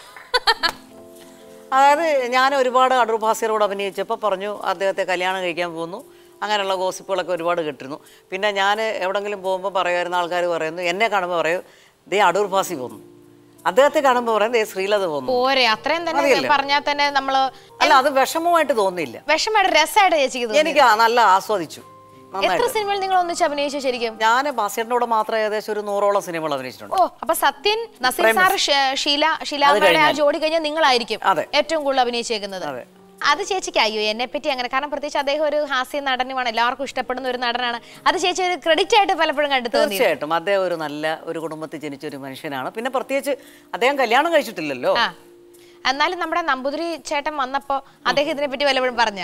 അതായത് ഞാൻ ഒരുപാട് അടൂർ ഭാസ്കരോട് അഭിനയിച്ചപ്പോൾ പറഞ്ഞു അദ്ദേഹത്തെ കല്യാണം കഴിക്കാൻ പോകുന്നു അങ്ങനെയുള്ള ഗോസിപ്പുകളൊക്കെ ഒരുപാട് കേട്ടിരുന്നു പിന്നെ ഞാൻ എവിടെങ്കിലും പോകുമ്പോൾ പറയുമായിരുന്ന ആൾക്കാർ പറയുന്നു എന്നെ കാണുമ്പോൾ പറയും ദേ അടൂർ ഭാസി പോകുന്നു അദ്ദേഹത്തെ കാണുമ്പോൾ പറയും ദേ ശ്രീലത പോകുന്നു പോരെ അത്രയും തന്നെ മതിയല്ലോ. പറഞ്ഞാൽ തന്നെ നമ്മള് അല്ല അത് വിഷമമായിട്ട് തോന്നിയില്ല വിഷമായിട്ട് രസമായിട്ട് ചേച്ചിക്ക് തോന്നി എനിക്ക് നല്ല ആസ്വദിച്ചു എത്ര നന്നായിട്ട് സിനിമകൾ നിങ്ങൾ ഒന്നിച്ച് അഭിനയിച്ചു ശരിക്കും ഞാൻ ഭാസ്കറിനോട് മാത്രം ഏകദേശം ഒരു നൂറോളം സിനിമകൾ അഭിനയിച്ചിട്ടുണ്ട് ഓ അപ്പൊ സത്യൻ നസീർ പ്രേം സാർ ഷ- ഷീല ഷീലാമ്മയുടെ ആ കഴിഞ്ഞാൽ. ജോഡി കഴിഞ്ഞാൽ നിങ്ങളായിരിക്കും അതെ. ഏറ്റവും കൂടുതൽ അഭിനയിച്ചേക്കുന്നത് അതെ. അത് ചേച്ചിക്ക് അയ്യോ എന്നെ പറ്റി അങ്ങനെ കാരണം പ്രത്യേകിച്ച് അദ്ദേഹം ഒരു ഹാസ്യ നടനുമാണ് എല്ലാവർക്കും ഇഷ്ടപ്പെടുന്ന ഒരു നടനാണ് അത് ചേച്ചി ഒരു ക്രെഡിറ്റ് ആയിട്ട് പലപ്പോഴും കണ്ടു തോന്നി തീർച്ചയായിട്ടും അദ്ദേഹം ഒരു നല്ല ഒരു കുടുംബത്തിൽ ജനിച്ച ഒരു മനുഷ്യനാണ് പിന്നെ പ്രത്യേകിച്ച് അദ്ദേഹം കല്യാണം കഴിച്ചിട്ടില്ലല്ലോ ആ എന്നാലും നമ്മുടെ നമ്പൂതിരി ചേട്ടൻ വന്നപ്പോ അദ്ദേഹം ഇതിനെ പറ്റി വല്ലപ്പോഴും പറഞ്ഞ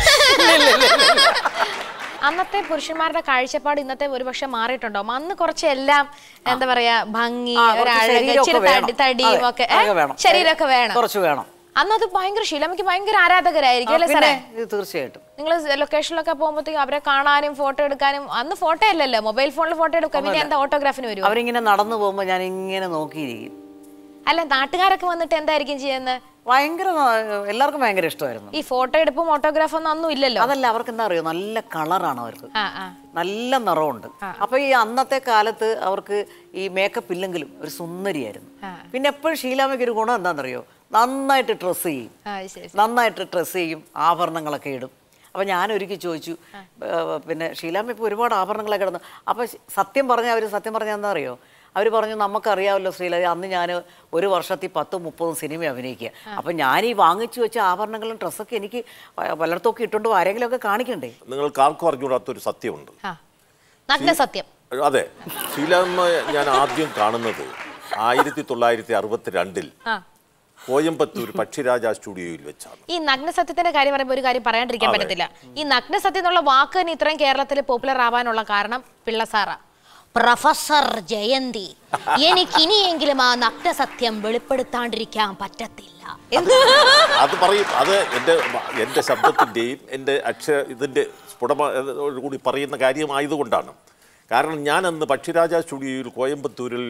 അന്നത്തെ പുരുഷന്മാരുടെ കാഴ്ചപ്പാട് ഇന്നത്തെ ഒരുപക്ഷെ മാറിയിട്ടുണ്ടോ അന്ന് കുറച്ച് എല്ലാം എന്താ പറയാ ഭംഗി ആ, കുറച്ച് ഒരഴക് ശരീരമൊക്കെ ഇച്ചിരി വേണം. തടി തടിയും അതെ, ഒക്കെ അതൊക്കെ ഏ? വേണം. ശരീരമൊക്കെ വേണം കുറച്ച് വേണം അന്നത് ഭയങ്കര ശീലമ്മയ്ക്ക് ഭയങ്കര ആരാധകരായിരിക്കും അല്ലേ പിന്നെ സാറേ ഇത് തീർച്ചയായിട്ടും നിങ്ങൾ ലൊക്കേഷനിലൊക്കെ പോകുമ്പോഴത്തേക്കും അവരെ കാണാനും ഫോട്ടോ എടുക്കാനും അന്ന് ഫോട്ടോ അല്ലല്ലോ മൊബൈൽ ഫോണിൽ ഫോട്ടോ എടുക്കാം പിന്നെ എന്താ ഓട്ടോഗ്രാഫിന് വരും അവരിങ്ങനെ നടന്നു പോകുമ്പോൾ ഞാൻ ഇങ്ങനെ നോക്കിയിരിക്കും അല്ല നാട്ടുകാരൊക്കെ വന്നിട്ട് എന്തായിരിക്കും ചെയ്യുന്നത് ഭയങ്കര ന- എല്ലാവർക്കും ഭയങ്കര ഇഷ്ടമായിരുന്നു ഈ ഫോട്ടോ എടുപ്പും ഓട്ടോഗ്രാഫും ഒന്നും ഒന്നും ഇല്ലല്ലോ അതല്ല അവർക്ക് എന്താ അറിയോ നല്ല കളറാണ് അവർക്ക് ആ ആ നല്ല നിറമുണ്ട് അപ്പൊ ഈ അന്നത്തെ കാലത്ത് അവർക്ക് ഈ മേക്കപ്പ് ഇല്ലെങ്കിലും ഒരു സുന്ദരിയായിരുന്നു പിന്നെ എപ്പോഴും ഷീലാമയ്ക്ക് ഒരു ഗുണം എന്താണെന്നറിയോ നന്നായിട്ട് ഡ്രസ്സ് ചെയ്യും ആ ശരി നന്നായിട്ട് ഡ്രസ്സ് ചെയ്യും ആഭരണങ്ങളൊക്കെ ഇടും അപ്പം ഞാൻ ഒരിക്കൽ ചോദിച്ചു ഏർ, പിന്നെ ഷീലാമ്മ ഇപ്പോൾ ഒരുപാട് ആഭരണങ്ങളൊക്കെ കിടന്നു അപ്പോൾ സത്യം പറഞ്ഞാൽ അവർ സത്യം പറഞ്ഞാൽ എന്താ അറിയോ അവർ പറഞ്ഞു നമുക്കറിയാമല്ലോ ശ്രീലത അന്ന് ഞാൻ ഒരു വർഷത്തിൽ പത്തും മുപ്പതും സിനിമ അഭിനയിക്കുക അപ്പം ഞാൻ ഈ വാങ്ങിച്ചു വെച്ച ആഭരണങ്ങളും ഡ്രസ്സൊക്കെ എനിക്ക് വ- പലയിടത്തൊക്കെ ഇട്ടുകൊണ്ട് ആരെങ്കിലുമൊക്കെ കാണിക്കണ്ടേ നിങ്ങൾക്ക് ആർക്കും അറിഞ്ഞൂടാത്തൊരു സത്യമുണ്ട് ആ നഗ്ന സത്യം അതെ ശീലാമ്മ ഞാൻ ആദ്യം കാണുന്നത് ആയിരത്തി തൊള്ളായിരത്തി അറുപത്തി രണ്ടിൽ ആ കോയമ്പത്തൂർ പക്ഷിരാജ സ്റ്റുഡിയോയിൽ വെച്ചാണ് ഈ നഗ്ന സത്യത്തിന്റെ കാര്യം പറയുമ്പോൾ ഒരു കാര്യം പറയാണ്ടിരിക്കാൻ അതെ. പറ്റത്തില്ല ഈ നഗ്ന സത്യം എന്നുള്ള വാക്ക് തന്നെ ഇത്രയും കേരളത്തിൽ പോപ്പുലർ ആവാനുള്ള കാരണം പിള്ളസാറ പ്രൊഫസർ ജയന്തി എനിക്ക് ഇനിയെങ്കിലും ആ നഗ്ന സത്യം വെളിപ്പെടുത്താണ്ടിരിക്കാൻ പറ്റത്തില്ല എന്ന് അത് പറയും അത് എൻ്റെ എൻ്റെ ശബ്ദത്തിൻ്റെയും എൻ്റെ അക്ഷര ഇതിൻ്റെ സ്ഫുടമോട് കൂടി പറയുന്ന കാര്യമായതുകൊണ്ടാണ് കാരണം ഞാൻ അന്ന് പക്ഷിരാജ സ്റ്റുഡിയോയിൽ കോയമ്പത്തൂരിൽ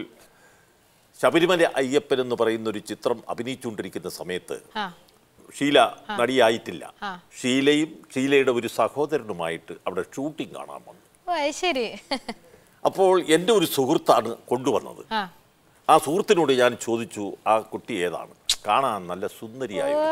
ശബരിമല അയ്യപ്പൻ എന്ന് പറയുന്ന ഒരു ചിത്രം അഭിനയിച്ചുകൊണ്ടിരിക്കുന്ന സമയത്ത് ആ ഷീല നടിയായിട്ടില്ല ഷീലയും ഷീലയുടെ ഒരു സഹോദരനുമായിട്ട് അവിടെ ഷൂട്ടിംഗ് കാണാൻ വന്നു ഓ അത് ശരി അപ്പോൾ എൻ്റെ ഒരു സുഹൃത്താണ് കൊണ്ടുവന്നത് ആ ആ സുഹൃത്തിനോട് ഞാൻ ചോദിച്ചു ആ കുട്ടി ഏതാണ് കാണാൻ നല്ല സുന്ദരിയായ ഓ,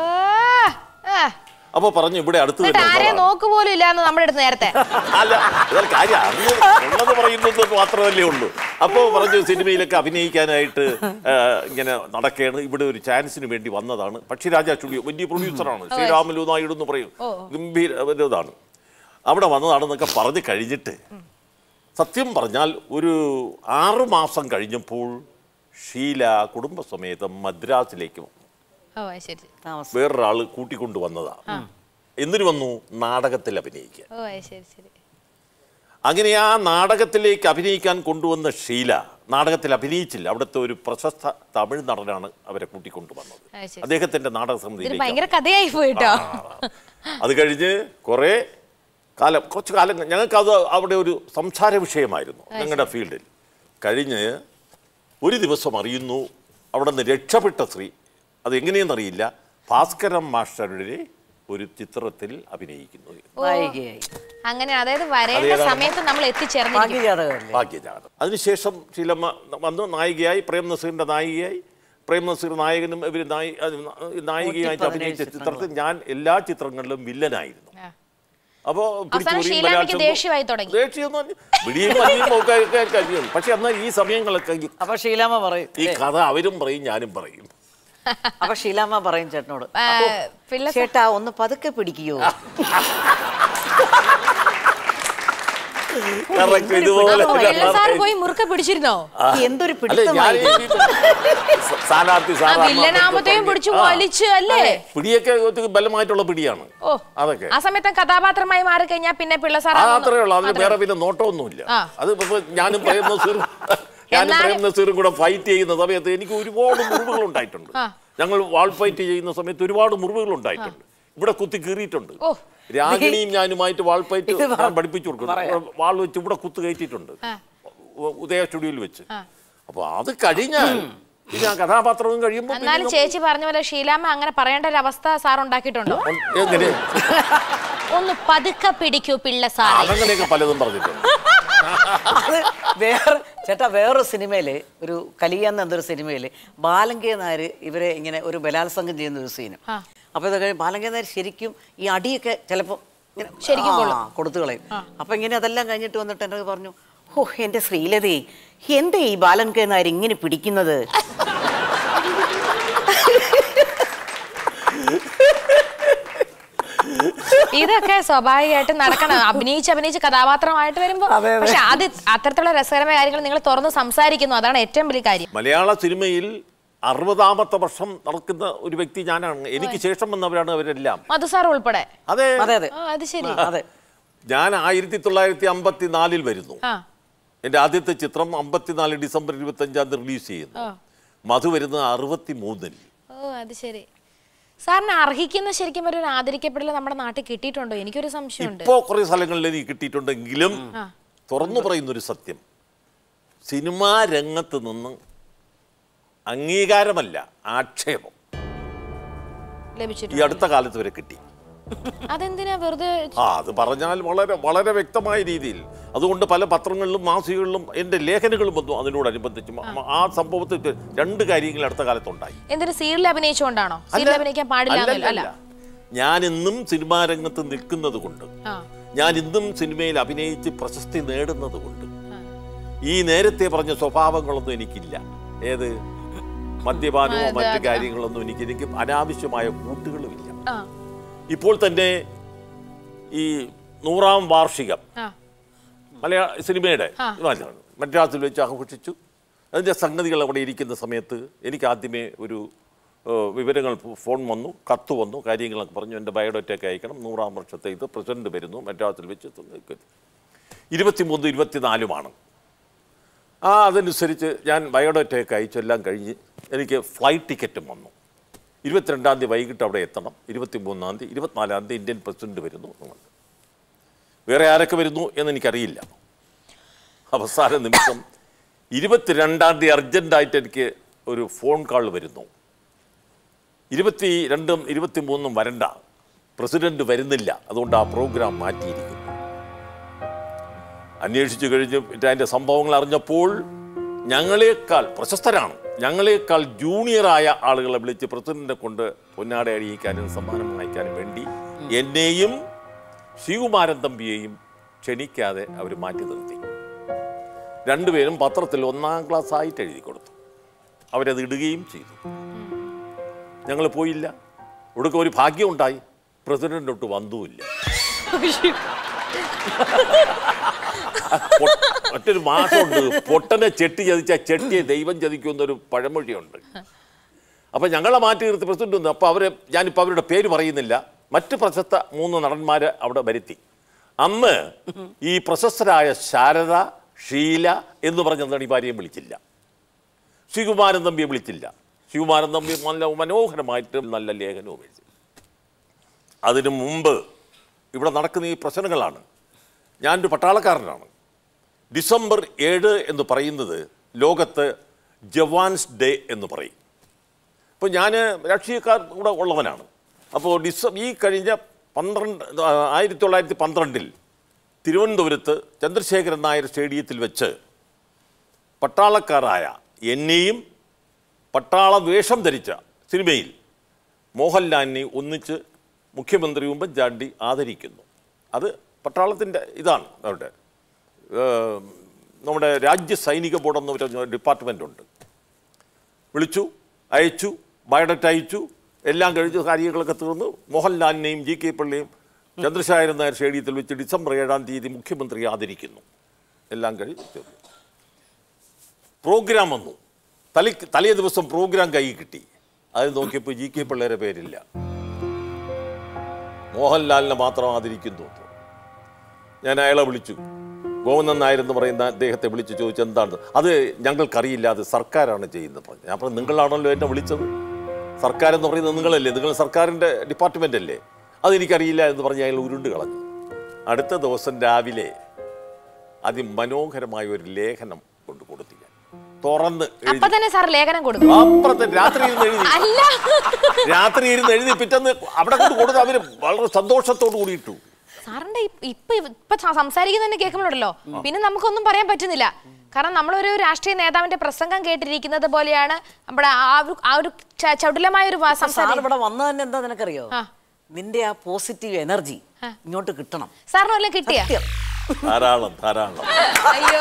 ആ. അപ്പോൾ പറഞ്ഞു ഇവിടെ അടുത്ത് എന്നിട്ട് തന്നെ ആരെയും ഉള്ളതാണ്. നോക്ക് പോലും ഇല്ലാന്ന് നമ്മുടെ അടുത്ത് നേരത്തെ അല്ല ഇതൊരു കാര്യം അറിഞ്ഞ് ഉള്ളത് പറയുന്നത് മാത്രമല്ലേ ഉള്ളൂ അപ്പോൾ പറഞ്ഞു സിനിമയിലൊക്കെ അഭിനയിക്കാനായിട്ട് ആ, ഇങ്ങനെ നടക്കുകയാണ് ഇവിടെ ഒരു ചാൻസിന് വേണ്ടി വന്നതാണ് പക്ഷിരാജ സ്റ്റുഡിയോ വലിയ പ്രൊഡ്യൂസറാണ് ശ്രീരാമലു നായിഡു എന്ന് പറയും ഗംഭീര ഒരു ഇതാണ് അവിടെ വന്നതാണെന്നൊക്കെ പറഞ്ഞ് കഴിഞ്ഞിട്ട് സത്യം പറഞ്ഞാൽ ഒരു ആറ് മാസം കഴിഞ്ഞപ്പോൾ ഷീല കുടുംബസമേതം മദ്രാസിലേക്ക് വന്നു ഓ അത് ശരി താമസം വേറൊരാൾ കൂട്ടിക്കൊണ്ടു വന്നതാ എന്തിനു വന്നു നാടകത്തിൽ അഭിനയിക്കുക ഓ അത് ശരി ശരി അങ്ങനെ ആ നാടകത്തിലേക്ക് അഭിനയിക്കാൻ കൊണ്ടുവന്ന ഷീല നാടകത്തിൽ അഭിനയിച്ചില്ല അവിടുത്തെ ഒരു പ്രശസ്ത തമിഴ് നടനാണ് അവരെ കൂട്ടിക്കൊണ്ടുവന്നത് അത് ശരി. അദ്ദേഹത്തിന്റെ നാടക ഇതൊരു സമിതിയിലേക്ക് ഭയങ്കര കഥയായി പോയിട്ടോ അത് കഴിഞ്ഞ് കുറേ കാലം കുറച്ച് കാലം ഞങ്ങൾക്ക് അത് അവിടെ ഒരു സംസാര വിഷയമായിരുന്നു ഞങ്ങളുടെ ഫീൽഡിൽ കഴിഞ്ഞ് ഒരു ദിവസം അറിയുന്നു അവിടെ നിന്ന് രക്ഷപ്പെട്ട സ്ത്രീ അതെങ്ങനെയെന്നറിയില്ല ഭാസ്കരൻ മാസ്റ്ററുടെ ഒരു ചിത്രത്തിൽ അഭിനയിക്കുന്നു നായികയായി അങ്ങനെ അതായത് വരേണ്ട അതേതാണ്? സമയത്ത് നമ്മൾ എത്തിച്ചേർന്നിരിക്കും ഭാഗ്യജാതകമല്ലേ ഭാഗ്യജാതം അതിനുശേഷം ശീലമ്മ വന്നു നായികയായി പ്രേം നസീറിന്റെ നായികയായി പ്രേം നസീർ നായകനും ഇവർ നായികയായിട്ട് അഭിനയിച്ച ചിത്രത്തിൽ ഞാൻ എല്ലാ ചിത്രങ്ങളിലും വില്ലനായിരുന്നു ആ. അപ്പോ അവസാനം ഷീലാമ്മയ്ക്ക് ദേഷ്യമായി തുടങ്ങി. ദേഷ്യം പക്ഷെ എന്നാൽ ഈ സമയങ്ങളൊക്കെ ഈ- അപ്പൊ ഷീലാമ്മ പറയും ഈ കഥ അവരും പറയും ഞാനും പറയും അപ്പൊ ഷീലാമ്മ പറയും ചേട്ടനോട് ആ, അപ്പൊ, പിള്ള ചേട്ടാ ഒന്ന് പതുക്കെ പിടിക്കുകയോ Correct, ഇതുപോലെ പിള്ള സാർ പോയി മുറുക്ക പിടിച്ചിരുന്നോ എന്തൊരു അല്ല ഞാൻ പിടുത്തമായി ഈ സ്ഥാനാർത്ഥി ആ സാറാമ്മ വില്ലനാമത്തെയും പിടിച്ചു ആ, വലിച്ചു അല്ലേ പിടിയൊക്കെ ഒത്തിരി ബലമായിട്ടുള്ള പിടിയാണ് ഓ അതൊക്കെ ആ സമയത്ത് കഥാപാത്രമായി മാറി കഴിഞ്ഞാൽ പിന്നെ പിള്ള സാർ ആ അത്രേ ഉള്ളൂ അതിന് വേറെ പിന്നെ നോട്ടമൊന്നുമില്ല ആ. അത് ഇപ്പൊ ഞാനും പ്രേം നസീറും ഞാനും എന്നാലും- പ്രേം നസീറും കൂടെ ഫൈറ്റ് ചെയ്യുന്ന സമയത്ത് എനിക്ക് ഒരുപാട് മുറിവുകൾ ഉണ്ടായിട്ടുണ്ട് ആ. ഞങ്ങൾ വാൾ ഫൈറ്റ് ചെയ്യുന്ന സമയത്ത് ഒരുപാട് മുറിവുകൾ ഉണ്ടായിട്ടുണ്ട് ഇവിടെ കുത്തി കീറിയിട്ടുണ്ട് ഓ. രാഗിണിയും ഞാനുമായിട്ട് വാൾ ഫൈറ്റ് ഇത് പറ- ഞാൻ പഠിപ്പിച്ചു കൊടുക്കും വാൾ വെച്ച് ഇവിടെ കുത്ത് കയറ്റിയിട്ടുണ്ട് ഉ- ഉദയ സ്റ്റുഡിയോയിൽ വെച്ച് അപ്പൊ അത് കഴിഞ്ഞാൽ പിന്നെ ആ കഥാപാത്രവും കഴിയുമ്പോൾ എന്നാലും ചേച്ചി പറഞ്ഞ പോലെ ഷീലാമ്മ അങ്ങനെ പറയേണ്ട ഒരു അവസ്ഥ സാർ ഉണ്ടാക്കിയിട്ടുണ്ടോ എങ്ങനെ ഒന്ന് പതുക്കെ പിടിക്കൂ പിള്ള സാർ അതങ്ങനെയൊക്കെ പലതും പറഞ്ഞിട്ടുണ്ട് അത് വേറെ ചേട്ടാ വേറൊരു സിനിമയില് ഒരു കലിയാന്ന് എന്നൊരു സിനിമയില് ബാലങ്കേ നായർ ഇവരെ ഇങ്ങനെ ഒരു ബലാത്സംഗം ചെയ്യുന്ന ഒരു സീനും ആ. അപ്പൊ ഇത് കഴിഞ്ഞ് ബാലങ്കേ നായർ ശരിക്കും ഈ അടിയൊക്കെ ചിലപ്പോൾ ഇങ്ങനെ ശരിക്കും കൊള്ളും. ആ, കൊടുത്തു കളയും അപ്പൊ ഇങ്ങനെ അതെല്ലാം കഴിഞ്ഞിട്ട് വന്നിട്ട് എന്നോട് പറഞ്ഞു ഓ എന്റെ ശ്രീലതേ എന്തേ ഈ ബാലങ്കേ നായർ ഇങ്ങനെ പിടിക്കുന്നത് ഇതൊക്കെ സ്വാഭാവികമായിട്ടും നടക്കണം അഭിനയിച്ച് അഭിനയിച്ച് കഥാപാത്രമായിട്ട് വരുമ്പോ അതെ, അതെ. പക്ഷെ അത് അത്തരത്തിലുള്ള രസകരമായ കാര്യങ്ങൾ നിങ്ങൾ തുറന്ന് സംസാരിക്കുന്നു അതാണ് ഏറ്റവും വലിയ കാര്യം മലയാള സിനിമയിൽ അറുപതാമത്തെ വർഷം നടക്കുന്ന ഒരു വ്യക്തി ഞാനാണ് എനിക്ക് ശേഷം വന്നവരാണ് അവരെല്ലാം മധു സാർ ഉൾപ്പെടെ അതെ അതെ അതെ ആ അത് ശരി അതെ ഞാൻ ആയിരത്തി തൊള്ളായിരത്തി അമ്പത്തി നാലിൽ വരുന്നു ആ എൻ്റെ ആദ്യത്തെ ചിത്രം അമ്പത്തിനാല് ഡിസംബർ ഇരുപത്തി അഞ്ചാം തീയതി റിലീസ് ചെയ്യുന്നു ഓ മധു വരുന്നത് അറുപത്തി മൂന്നിൽ ഓ അത് ശരി സാറിന് അർഹിക്കുന്ന ശരിക്കും ഒരു ആദരിക്കപ്പെടൽ നമ്മുടെ നാട്ടിൽ കിട്ടിയിട്ടുണ്ടോ എനിക്കൊരു സംശയമുണ്ട് ഇപ്പോ കുറെ സ്ഥലങ്ങളിൽ എനിക്ക് കിട്ടിയിട്ടുണ്ടെങ്കിലും ആ. തുറന്നു പറയുന്ന ഒരു സത്യം സിനിമാ രംഗത്ത് നിന്ന് അംഗീകാരമല്ല ആക്ഷേപം ഈ ലഭിച്ചിട്ടുണ്ട് അടുത്ത കാലത്ത് വരെ കിട്ടി അതെന്തിനാ വെറുതെ ആ അത് പറഞ്ഞാൽ വളരെ വളരെ വ്യക്തമായ രീതിയിൽ അതുകൊണ്ട് പല പത്രങ്ങളിലും മാസികകളിലും എൻ്റെ ലേഖനങ്ങളും വന്നു അതിനോടനുബന്ധിച്ച് മ- ആ സംഭവത്തിൽ രണ്ട് കാര്യങ്ങൾ അടുത്ത കാലത്തുണ്ടായി എന്തിനു സീരിയൽ അഭിനയിച്ചുകൊണ്ടാണോ സീരിയൽ അല്ല. അഭിനയിക്കാൻ പാടില്ല അല്ല, എന്നല്ല. അല്ല. ഞാൻ ഇന്നും സിനിമാ രംഗത്ത് നിൽക്കുന്നത് കൊണ്ട് ആ ഞാൻ ഇന്നും സിനിമയിൽ അഭിനയിച്ച് പ്രശസ്തി നേടുന്നത് കൊണ്ട് ഈ നേരത്തെ പറഞ്ഞ സ്വഭാവങ്ങളൊന്നും എനിക്കില്ല ഏത് മദ്യപാനമോ മറ്റു കാര്യങ്ങളൊന്നും എനിക്ക് എനിക്ക് അനാവശ്യമായ കൂട്ടുകളുമില്ല ആ ഇപ്പോൾ തന്നെ ഈ നൂറാം വാർഷികം ആ മലയാള സിനിമയുടെ ആ. മദ്രാസിൽ വെച്ച് ആഘോഷിച്ചു അതിൻ്റെ സംഗതികൾ അവിടെ ഇരിക്കുന്ന സമയത്ത് എനിക്ക് ആദ്യമേ ഒരു ഏഹ്, വിവരങ്ങൾ ഫോ- ഫോൺ വന്നു കത്ത് വന്നു കാര്യങ്ങളൊക്കെ പറഞ്ഞു എൻ്റെ ബയോഡേറ്റയൊക്കെ അയക്കണം നൂറാം വർഷത്തെ ഇത് പ്രസിഡന്റ് വരുന്നു മദ്രാസിൽ വെച്ച് ഇരുപത്തിമൂന്ന് ഇരുപത്തിനാലുമാണ് ആ അതനുസരിച്ച് ഞാൻ ബയോഡേറ്റയൊക്കെ അയച്ചു എല്ലാം കഴിഞ്ഞ് എനിക്ക് ഫ്ലൈറ്റ് ടിക്കറ്റും വന്നു ഇരുപത്തിരണ്ടാം തീയതി വൈകിട്ട് അവിടെ എത്തണം ഇരുപത്തിമൂന്നാം തീയതി ഇരുപത്തിനാലാം തീയതി ഇന്ത്യൻ പ്രസിഡന്റ് വരുന്നു എന്നുണ്ട് വേറെ ആരൊക്കെ വരുന്നു എന്ന് എനിക്കറിയില്ല അവസാന നിമിഷം ഇരുപത്തിരണ്ടാം തീയതി അർജൻറ്റായിട്ട് എനിക്ക് ഒരു ഫോൺ കോൾ വരുന്നു ഇരുപത്തി രണ്ടും ഇരുപത്തി മൂന്നും വരണ്ട പ്രസിഡന്റ് വരുന്നില്ല അതുകൊണ്ട് ആ പ്രോഗ്രാം മാറ്റിയിരിക്കുന്നു അന്വേഷിച്ചു കഴിഞ്ഞ് പിന്നെ അതിൻ്റെ സംഭവങ്ങൾ അറിഞ്ഞപ്പോൾ ഞങ്ങളെക്കാൾ പ്രശസ്തരാണ് ഞങ്ങളെക്കാൾ ജൂനിയറായ ആളുകളെ വിളിച്ച് പ്രസിഡന്റിനെ കൊണ്ട് പൊന്നാട അണിയിക്കാനും സമ്മാനം വാങ്ങിക്കാനും വേണ്ടി എന്നെയും ശിവകുമാരൻ തമ്പിയെയും ക്ഷണിക്കാതെ അവർ മാറ്റി നിർത്തി രണ്ടുപേരും പത്രത്തിൽ ഒന്നാം ക്ലാസ് ആയിട്ട് എഴുതി കൊടുത്തു അവരത് ഇടുകയും ചെയ്തു ഞങ്ങൾ പോയില്ല ഒടുക്കം ഒരു ഭാഗ്യം ഉണ്ടായി പ്രസിഡന്റ് ഒട്ട് വന്നുമില്ല പൊ- മറ്റൊരു മാസമുണ്ട് പൊട്ടനെ ചെട്ടി ചതിച്ച ചെട്ടിയെ ദൈവം ചതിക്കുമെന്നൊരു പഴമൊഴിയുണ്ട് അപ്പം ഞങ്ങളെ മാറ്റി നിർത്തി പ്രസിഡന്റ് വന്നു അപ്പോൾ അവരെ ഞാനിപ്പോൾ അവരുടെ പേര് പറയുന്നില്ല മറ്റ് പ്രശസ്ത മൂന്ന് നടന്മാരെ അവിടെ വരുത്തി അന്ന് ഈ പ്രശസ്തരായ ശാരദ ഷീല എന്ന് പറഞ്ഞ ഈ ഭാര്യയും വിളിച്ചില്ല ശ്രീകുമാരൻ തമ്പിയെ വിളിച്ചില്ല ശ്രീകുമാരൻ തമ്പി നല്ല മനോഹരമായിട്ട് നല്ല ലേഖനവും എഴുതി അതിനു മുമ്പ് ഇവിടെ നടക്കുന്ന ഈ പ്രശ്നങ്ങളാണ് ഞാനൊരു പട്ടാളക്കാരനാണ് ഡിസംബർ ഏഴ് എന്ന് പറയുന്നത് ലോകത്ത് ജവാൻസ് ഡേ എന്ന് പറയും അപ്പോൾ ഞാൻ രാഷ്ട്രീയക്കാർ കൂടെ ഉള്ളവനാണ് അപ്പോൾ ഡിസ ഈ കഴിഞ്ഞ പന്ത്രണ്ട് ആ, ആയിരത്തി തൊള്ളായിരത്തി പന്ത്രണ്ടിൽ തിരുവനന്തപുരത്ത് ചന്ദ്രശേഖരൻ നായർ സ്റ്റേഡിയത്തിൽ വെച്ച് പട്ടാളക്കാരായ എന്നെയും പട്ടാള വേഷം ധരിച്ച സിനിമയിൽ മോഹൻലാലിനെ ഒന്നിച്ച് മുഖ്യമന്ത്രി ഉമ്മൻചാണ്ടി ആദരിക്കുന്നു അത് പട്ടാളത്തിൻ്റെ ഇതാണ് അവരുടെ ഏം, നമ്മുടെ രാജ്യ സൈനിക ബോർഡ് എന്ന് പറഞ്ഞ ഡിപ്പാർട്ട്മെൻ്റ് ഉണ്ട് വിളിച്ചു അയച്ചു ബയോഡറ്റ് അയച്ചു എല്ലാം കഴിച്ചു കാര്യങ്ങളൊക്കെ തീർന്നു മോഹൻലാലിനെയും ജി കെ പിള്ളയും ചന്ദ്രശേഖരൻ നായർ സ്റ്റേഡിയത്തിൽ വെച്ച് ഡിസംബർ ഏഴാം തീയതി മുഖ്യമന്ത്രി ആദരിക്കുന്നു എല്ലാം കഴിഞ്ഞ് തീർന്നു. പ്രോഗ്രാം വന്നു തലേ തലേ ദിവസം പ്രോഗ്രാം കൈ കിട്ടി അത് നോക്കിയപ്പോൾ ജി കെ പിള്ളേരെ പേരില്ല മോഹൻലാലിനെ മാത്രം ആദരിക്കുന്നു ഞാൻ അയാളെ വിളിച്ചു ഗോവിന്ദൻ നായർ എന്ന് പറയുന്ന അദ്ദേഹത്തെ വിളിച്ച് ചോദിച്ചു എന്താണ് അത് ഞങ്ങൾക്കറിയില്ല അത് സർക്കാരാണ് ചെയ്യുന്നത് പറഞ്ഞു ഞാൻ പറഞ്ഞു നിങ്ങളാണല്ലോ എന്നെ വിളിച്ചത് സർക്കാർ എന്ന് പറയുന്നത് നിങ്ങളല്ലേ നിങ്ങൾ സർക്കാരിൻ്റെ ഡിപ്പാർട്ട്മെൻ്റ് അല്ലേ അതെനിക്കറിയില്ല എന്ന് പറഞ്ഞ് അയാൾ ഉരുണ്ട് കളഞ്ഞു അടുത്ത ദിവസം രാവിലെ അതിമനോഹരമായ ഒരു ലേഖനം കൊണ്ട് കൊടുത്തു ഞാൻ തുറന്ന് അപ്പൊ എഴുതി തന്നെ സാർ ലേഖനം കൊടുക്കും അപ്പുറത്തെ രാത്രി ഇരുന്ന് എഴുതി അല്ല രാത്രി ഇരുന്ന് എഴുതി പിറ്റേന്ന് അവിടെ കൊണ്ട് കൊടുത്ത് അവര് വളരെ സന്തോഷത്തോടു കൂടി ഇട്ടു സാറിന്റെ ഇപ്പ- ഇപ്പൊ ഇപ്പൊ സ- സംസാരിക്കുന്നതന്നെ കേൾക്കുമ്പോഴല്ലോ പിന്നെ നമുക്കൊന്നും പറയാൻ പറ്റുന്നില്ല കാരണം നമ്മളൊരു രാഷ്ട്രീയ നേതാവിന്റെ പ്രസംഗം കേട്ടിരിക്കുന്നത് പോലെയാണ് നമ്മുടെ ആ ഒരു ആ ഒരു ച- ചടുലമായ ഒരു വാ- സാർ സംസാരം ഇവിടെ വന്നത് തന്നെ എന്താ നിനക്കറിയോ ആ. നിന്റെ ആ പോസിറ്റീവ് എനർജി ഇങ്ങോട്ട് കിട്ടണം സാറിന് വല്ലതും കിട്ടിയ സത്യം ധാരാളം ധാരാളം അയ്യോ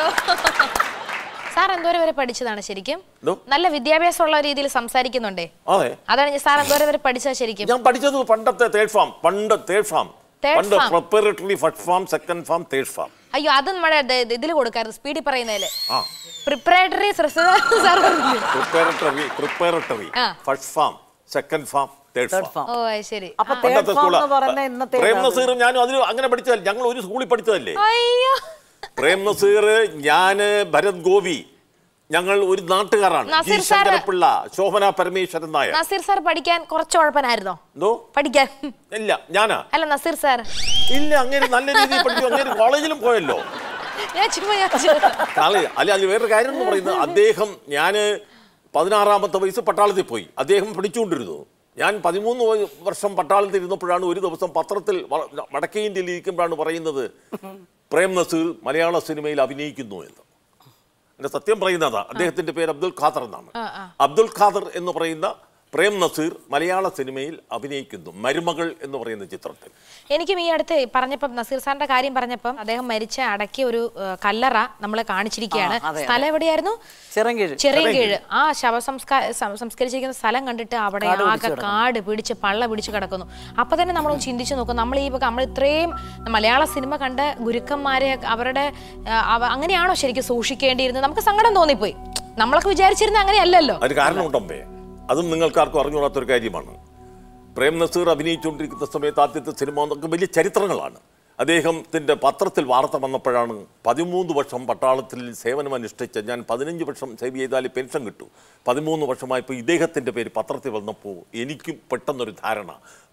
സാർ എന്തോരം വരെ പഠിച്ചതാണ് ശരിക്കും എന്തോ? നല്ല വിദ്യാഭ്യാസമുള്ള രീതിയിൽ സംസാരിക്കുന്നുണ്ടേ അതെ അതാണ് ഞാൻ- സാർ എന്തോരം വരെ പഠിച്ചത് ശരിക്കും ഞാൻ പഠിച്ചത് പണ്ടത്തെ തേർഡ് ഫാം പണ്ട് തേർഡ് ഫാം Third പണ്ട് farm. Preparatory first form second form third form അയ്യോ അത് നമ്മുടെ ഇതിൽ കൊടുക്കാറ് സ്പീഡിൽ പറയുന്നതില് ആ പ്രിപ്പറേറ്ററി സാർ പറഞ്ഞു പ്രിപ്പറേറ്ററി പ്രിപ്പറേറ്ററി ആ. First form second form third third form form ഓ അത് ശരി അപ്പൊ ആ. തേർഡ് പണ്ടത്തെ ഫാം സ്കൂളാ എന്ന് പറയുന്ന ഇന്നത്തെ പ്രേം നസീറും ഞാനും അതിന് അങ്ങനെ പഠിച്ചതല്ലേ ഞങ്ങൾ ഒരു സ്കൂളിൽ പഠിച്ചതല്ലേ അയ്യോ പ്രേം നസീർ ഞാന് ഭരത് ഗോപി ഞങ്ങൾ ഒരു നാട്ടുകാരാണ് ജി നസീർ സാറ് ശങ്കരപ്പിള്ള ശോഭന പരമേശ്വരൻ നായർ നസീർ സാർ പഠിക്കാൻ കുറച്ച് ഉഴപ്പനായിരുന്നോ എന്തോ പഠിക്കാൻ ഇല്ല ഞാനാ അല്ല നസീർ സാർ ഇല്ല അങ്ങനെ നല്ല രീതിയിൽ പഠിച്ചു അങ്ങനെ കോളേജിലും പോയല്ലോ ഞാൻ ചുമ്മാ ഞാൻ ചുമ്മാ. കോളേജ് അല്ല അത് വേറെ കാര്യം എന്ന് പറയുന്നത് അദ്ദേഹം ഞാൻ പതിനാറാമത്തെ വയസ്സ് പട്ടാളത്തിൽ പോയി അദ്ദേഹം പഠിച്ചുകൊണ്ടിരുന്നു ഞാൻ പതിമൂന്ന് വ- വർഷം പട്ടാളത്തിൽ ഇരുന്നപ്പോഴാണ് ഒരു ദിവസം പത്രത്തിൽ വ- വടക്കേ ഇന്ത്യയിൽ ഇരിക്കുമ്പോഴാണ് പറയുന്നത് പ്രേം നസീർ മലയാള സിനിമയിൽ അഭിനയിക്കുന്നു എന്ന് എന്റെ സത്യം പറയുന്നതാ അദ്ദേഹത്തിന്റെ പേര് അബ്ദുൽ ഖാദർ എന്നാണ് അബ്ദുൽ ഖാദർ എന്ന് പറയുന്ന പ്രേം നസീർ മലയാള സിനിമയിൽ അഭിനയിക്കുന്നു മരുമകൾ എന്ന് പറയുന്ന ചിത്രത്തിൽ എനിക്കും ഈ അടുത്ത് പറഞ്ഞപ്പം നസീർ സാറിന്റെ കാര്യം പറഞ്ഞപ്പം അദ്ദേഹം മരിച്ച അടക്കിയ ഒരു ഏഹ്, കല്ലറ നമ്മളെ കാണിച്ചിരിക്കുകയാണ് ആ, അതെ, സ്ഥലം എവിടെയായിരുന്നു ചിറങ്കീഴ് ചെറിയകീഴ് ആ ശവസംസ്കാര സം- സംസ്കരിച്ചിരിക്കുന്ന സ്ഥലം കണ്ടിട്ട് അവിടെ കാട് ആകെ കാട് പിടിച്ച് പള്ള പിടിച്ച് കിടക്കുന്നു അപ്പൊ തന്നെ നമ്മൾ ചിന്തിച്ചു നോക്കും നമ്മൾ ഈ നമ്മൾ ഇത്രയും മലയാള സിനിമ കണ്ട ഗുരുക്കന്മാരെ അവരുടെ ആ, അവ- അങ്ങനെയാണോ ശരിക്കും സൂക്ഷിക്കേണ്ടിയിരുന്നത് നമുക്ക് സങ്കടം തോന്നിപ്പോയി നമ്മളൊക്കെ വിചാരിച്ചിരുന്ന അങ്ങനെയല്ലല്ലോ അതിന് കാരണമുണ്ടമ്പേ അതും നിങ്ങൾക്കാർക്കും അറിഞ്ഞുകൂടാത്തൊരു കാര്യമാണ് പ്രേം നസീർ അഭിനയിച്ചുകൊണ്ടിരിക്കുന്ന സമയത്ത് ആദ്യത്തെ സിനിമ എന്നൊക്കെ വലിയ ചരിത്രങ്ങളാണ് അദ്ദേഹത്തിൻ്റെ പത്രത്തിൽ വാർത്ത വന്നപ്പോഴാണ് പതിമൂന്ന് വർഷം പട്ടാളത്തിൽ സേവനമനുഷ്ഠിച്ച ഞാൻ പതിനഞ്ച് വർഷം സേവ് ചെയ്താൽ പെൻഷൻ കിട്ടൂ പതിമൂന്ന് വർഷമായപ്പോൾ ഇദ്ദേഹത്തിൻ്റെ പേര് പത്രത്തിൽ വന്നപ്പോൾ എനിക്കും പെട്ടെന്നൊരു ധാരണ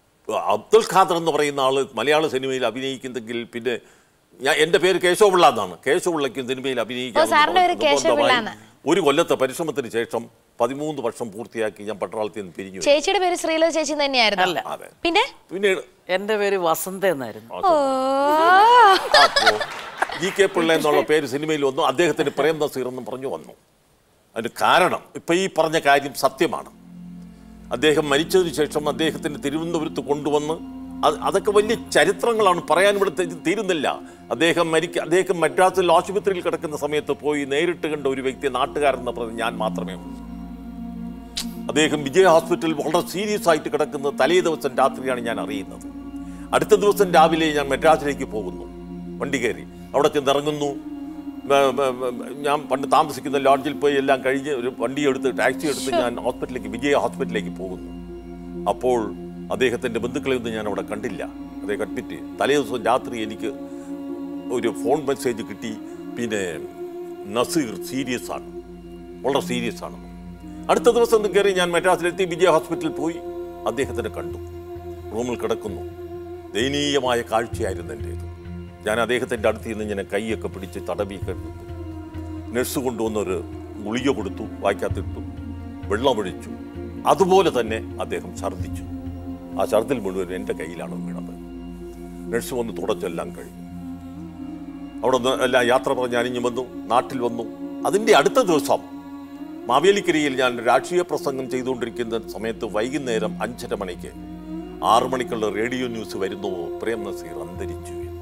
അബ്ദുൽ ഖാദർ എന്ന് പറയുന്ന ആൾ മലയാള സിനിമയിൽ അഭിനയിക്കുന്നെങ്കിൽ പിന്നെ ഞാൻ എൻ്റെ പേര് കേശവപിള്ള എന്നാണ് കേശവപിള്ളയ്ക്കും സിനിമയിൽ അഭിനയിക്കാൻ ഓ, സാറിന്റെ പേര് കേശവപിള്ള എന്ന്. ഒരു കൊല്ലത്തെ പരിശ്രമത്തിന് ശേഷം പതിമൂന്ന് വർഷം പൂർത്തിയാക്കി ഞാൻ പട്ടാളത്തിൽ നിന്ന് പിരിഞ്ഞു ചേച്ചിയുടെ പേര് ശ്രീലത ചേച്ചി തന്നെയായിരുന്നു അല്ല. അതെ പിന്നെ പിന്നീട് എന്റെ പേര് വസന്ത എന്നായിരുന്നു ഓ അപ്പോൾ ജി കെ പിള്ള എന്നുള്ള പേര് സിനിമയിൽ വന്നു അദ്ദേഹത്തിന് പ്രേം നസീർ എന്നും പറഞ്ഞു വന്നു അതിന് കാരണം ഇപ്പം ഈ പറഞ്ഞ കാര്യം സത്യമാണ് അദ്ദേഹം മരിച്ചതിന് ശേഷം അദ്ദേഹത്തിന് തിരുവനന്തപുരത്ത് കൊണ്ടുവന്ന് അത് അതൊക്കെ വലിയ ചരിത്രങ്ങളാണ് പറയാൻ ഇവിടെ തി- തീരുന്നില്ല അദ്ദേഹം മരിക്ക അദ്ദേഹം മദ്രാസിൽ ആശുപത്രിയിൽ കിടക്കുന്ന സമയത്ത് പോയി നേരിട്ട് കണ്ട ഒരു വ്യക്തി നാട്ടുകാരെന്ന് പറഞ്ഞ് ഞാൻ മാത്രമേ ഉള്ളൂ അദ്ദേഹം വിജയ ഹോസ്പിറ്റലിൽ വളരെ സീരിയസ് ആയിട്ട് കിടക്കുന്നത് തലേ ദിവസം രാത്രിയാണ് ഞാൻ അറിയുന്നത് അടുത്ത ദിവസം രാവിലെ ഞാൻ മദ്രാസിലേക്ക് പോകുന്നു വണ്ടി കയറി അവിടെ ചെന്നിറങ്ങുന്നു വ- വ- വ- ഞാൻ പണ്ട് താമസിക്കുന്ന ലോഡ്ജിൽ പോയി എല്ലാം കഴിഞ്ഞ് ഒരു വണ്ടി എടുത്ത് ടാക്സി എടുത്ത് ഞാൻ ഹോസ്പിറ്റലിലേക്ക് വിജയ ഹോസ്പിറ്റലിലേക്ക് പോകുന്നു അപ്പോൾ അദ്ദേഹത്തിൻ്റെ ബന്ധുക്കളെയൊന്നും ഞാൻ അവിടെ കണ്ടില്ല അദ്ദേഹം അഡ്മിറ്റ് തലേ ദിവസം രാത്രി എനിക്ക് ഒരു ഫോൺ മെസ്സേജ് കിട്ടി പിന്നെ നസീർ സീരിയസ് ആണ് വളരെ സീരിയസ് ആണ് അടുത്ത ദിവസം ഒന്ന് കയറി ഞാൻ മദ്രാസിലെത്തി വിജയ ഹോസ്പിറ്റലിൽ പോയി അദ്ദേഹത്തിനെ കണ്ടു റൂമിൽ കിടക്കുന്നു ദയനീയമായ കാഴ്ചയായിരുന്നു എൻ്റേത് ഞാൻ അദ്ദേഹത്തിൻ്റെ അടുത്ത് നിന്ന് ഇങ്ങനെ കൈയൊക്കെ പിടിച്ച് തടവി കിടന്നു നഴ്സ് കൊണ്ടുവന്നൊരു ഗുളിക കൊടുത്തു വായിക്കാത്തിട്ടു വെള്ളമൊഴിച്ചു അതുപോലെ തന്നെ അദ്ദേഹം ഛർദ്ദിച്ചു ആ ഛർദിൽ മുഴുവൻ എൻ്റെ കയ്യിലാണ് വീണത് നഴ്സ് വന്ന് തുടച്ചെല്ലാം കഴിഞ്ഞു അവിടെ നിന്ന് എല്ലാം യാത്ര പറഞ്ഞ് അനിഞ്ഞു വന്നു നാട്ടിൽ വന്നു അതിൻ്റെ അടുത്ത ദിവസം മാവേലിക്കരയിൽ ഞാൻ രാഷ്ട്രീയ പ്രസംഗം ചെയ്തുകൊണ്ടിരിക്കുന്ന സമയത്ത് വൈകുന്നേരം അഞ്ചര മണിക്ക് ആറു മണിക്കുള്ള റേഡിയോ ന്യൂസ് വരുന്നു പ്രേം നസീർ അന്തരിച്ചു എന്ന്.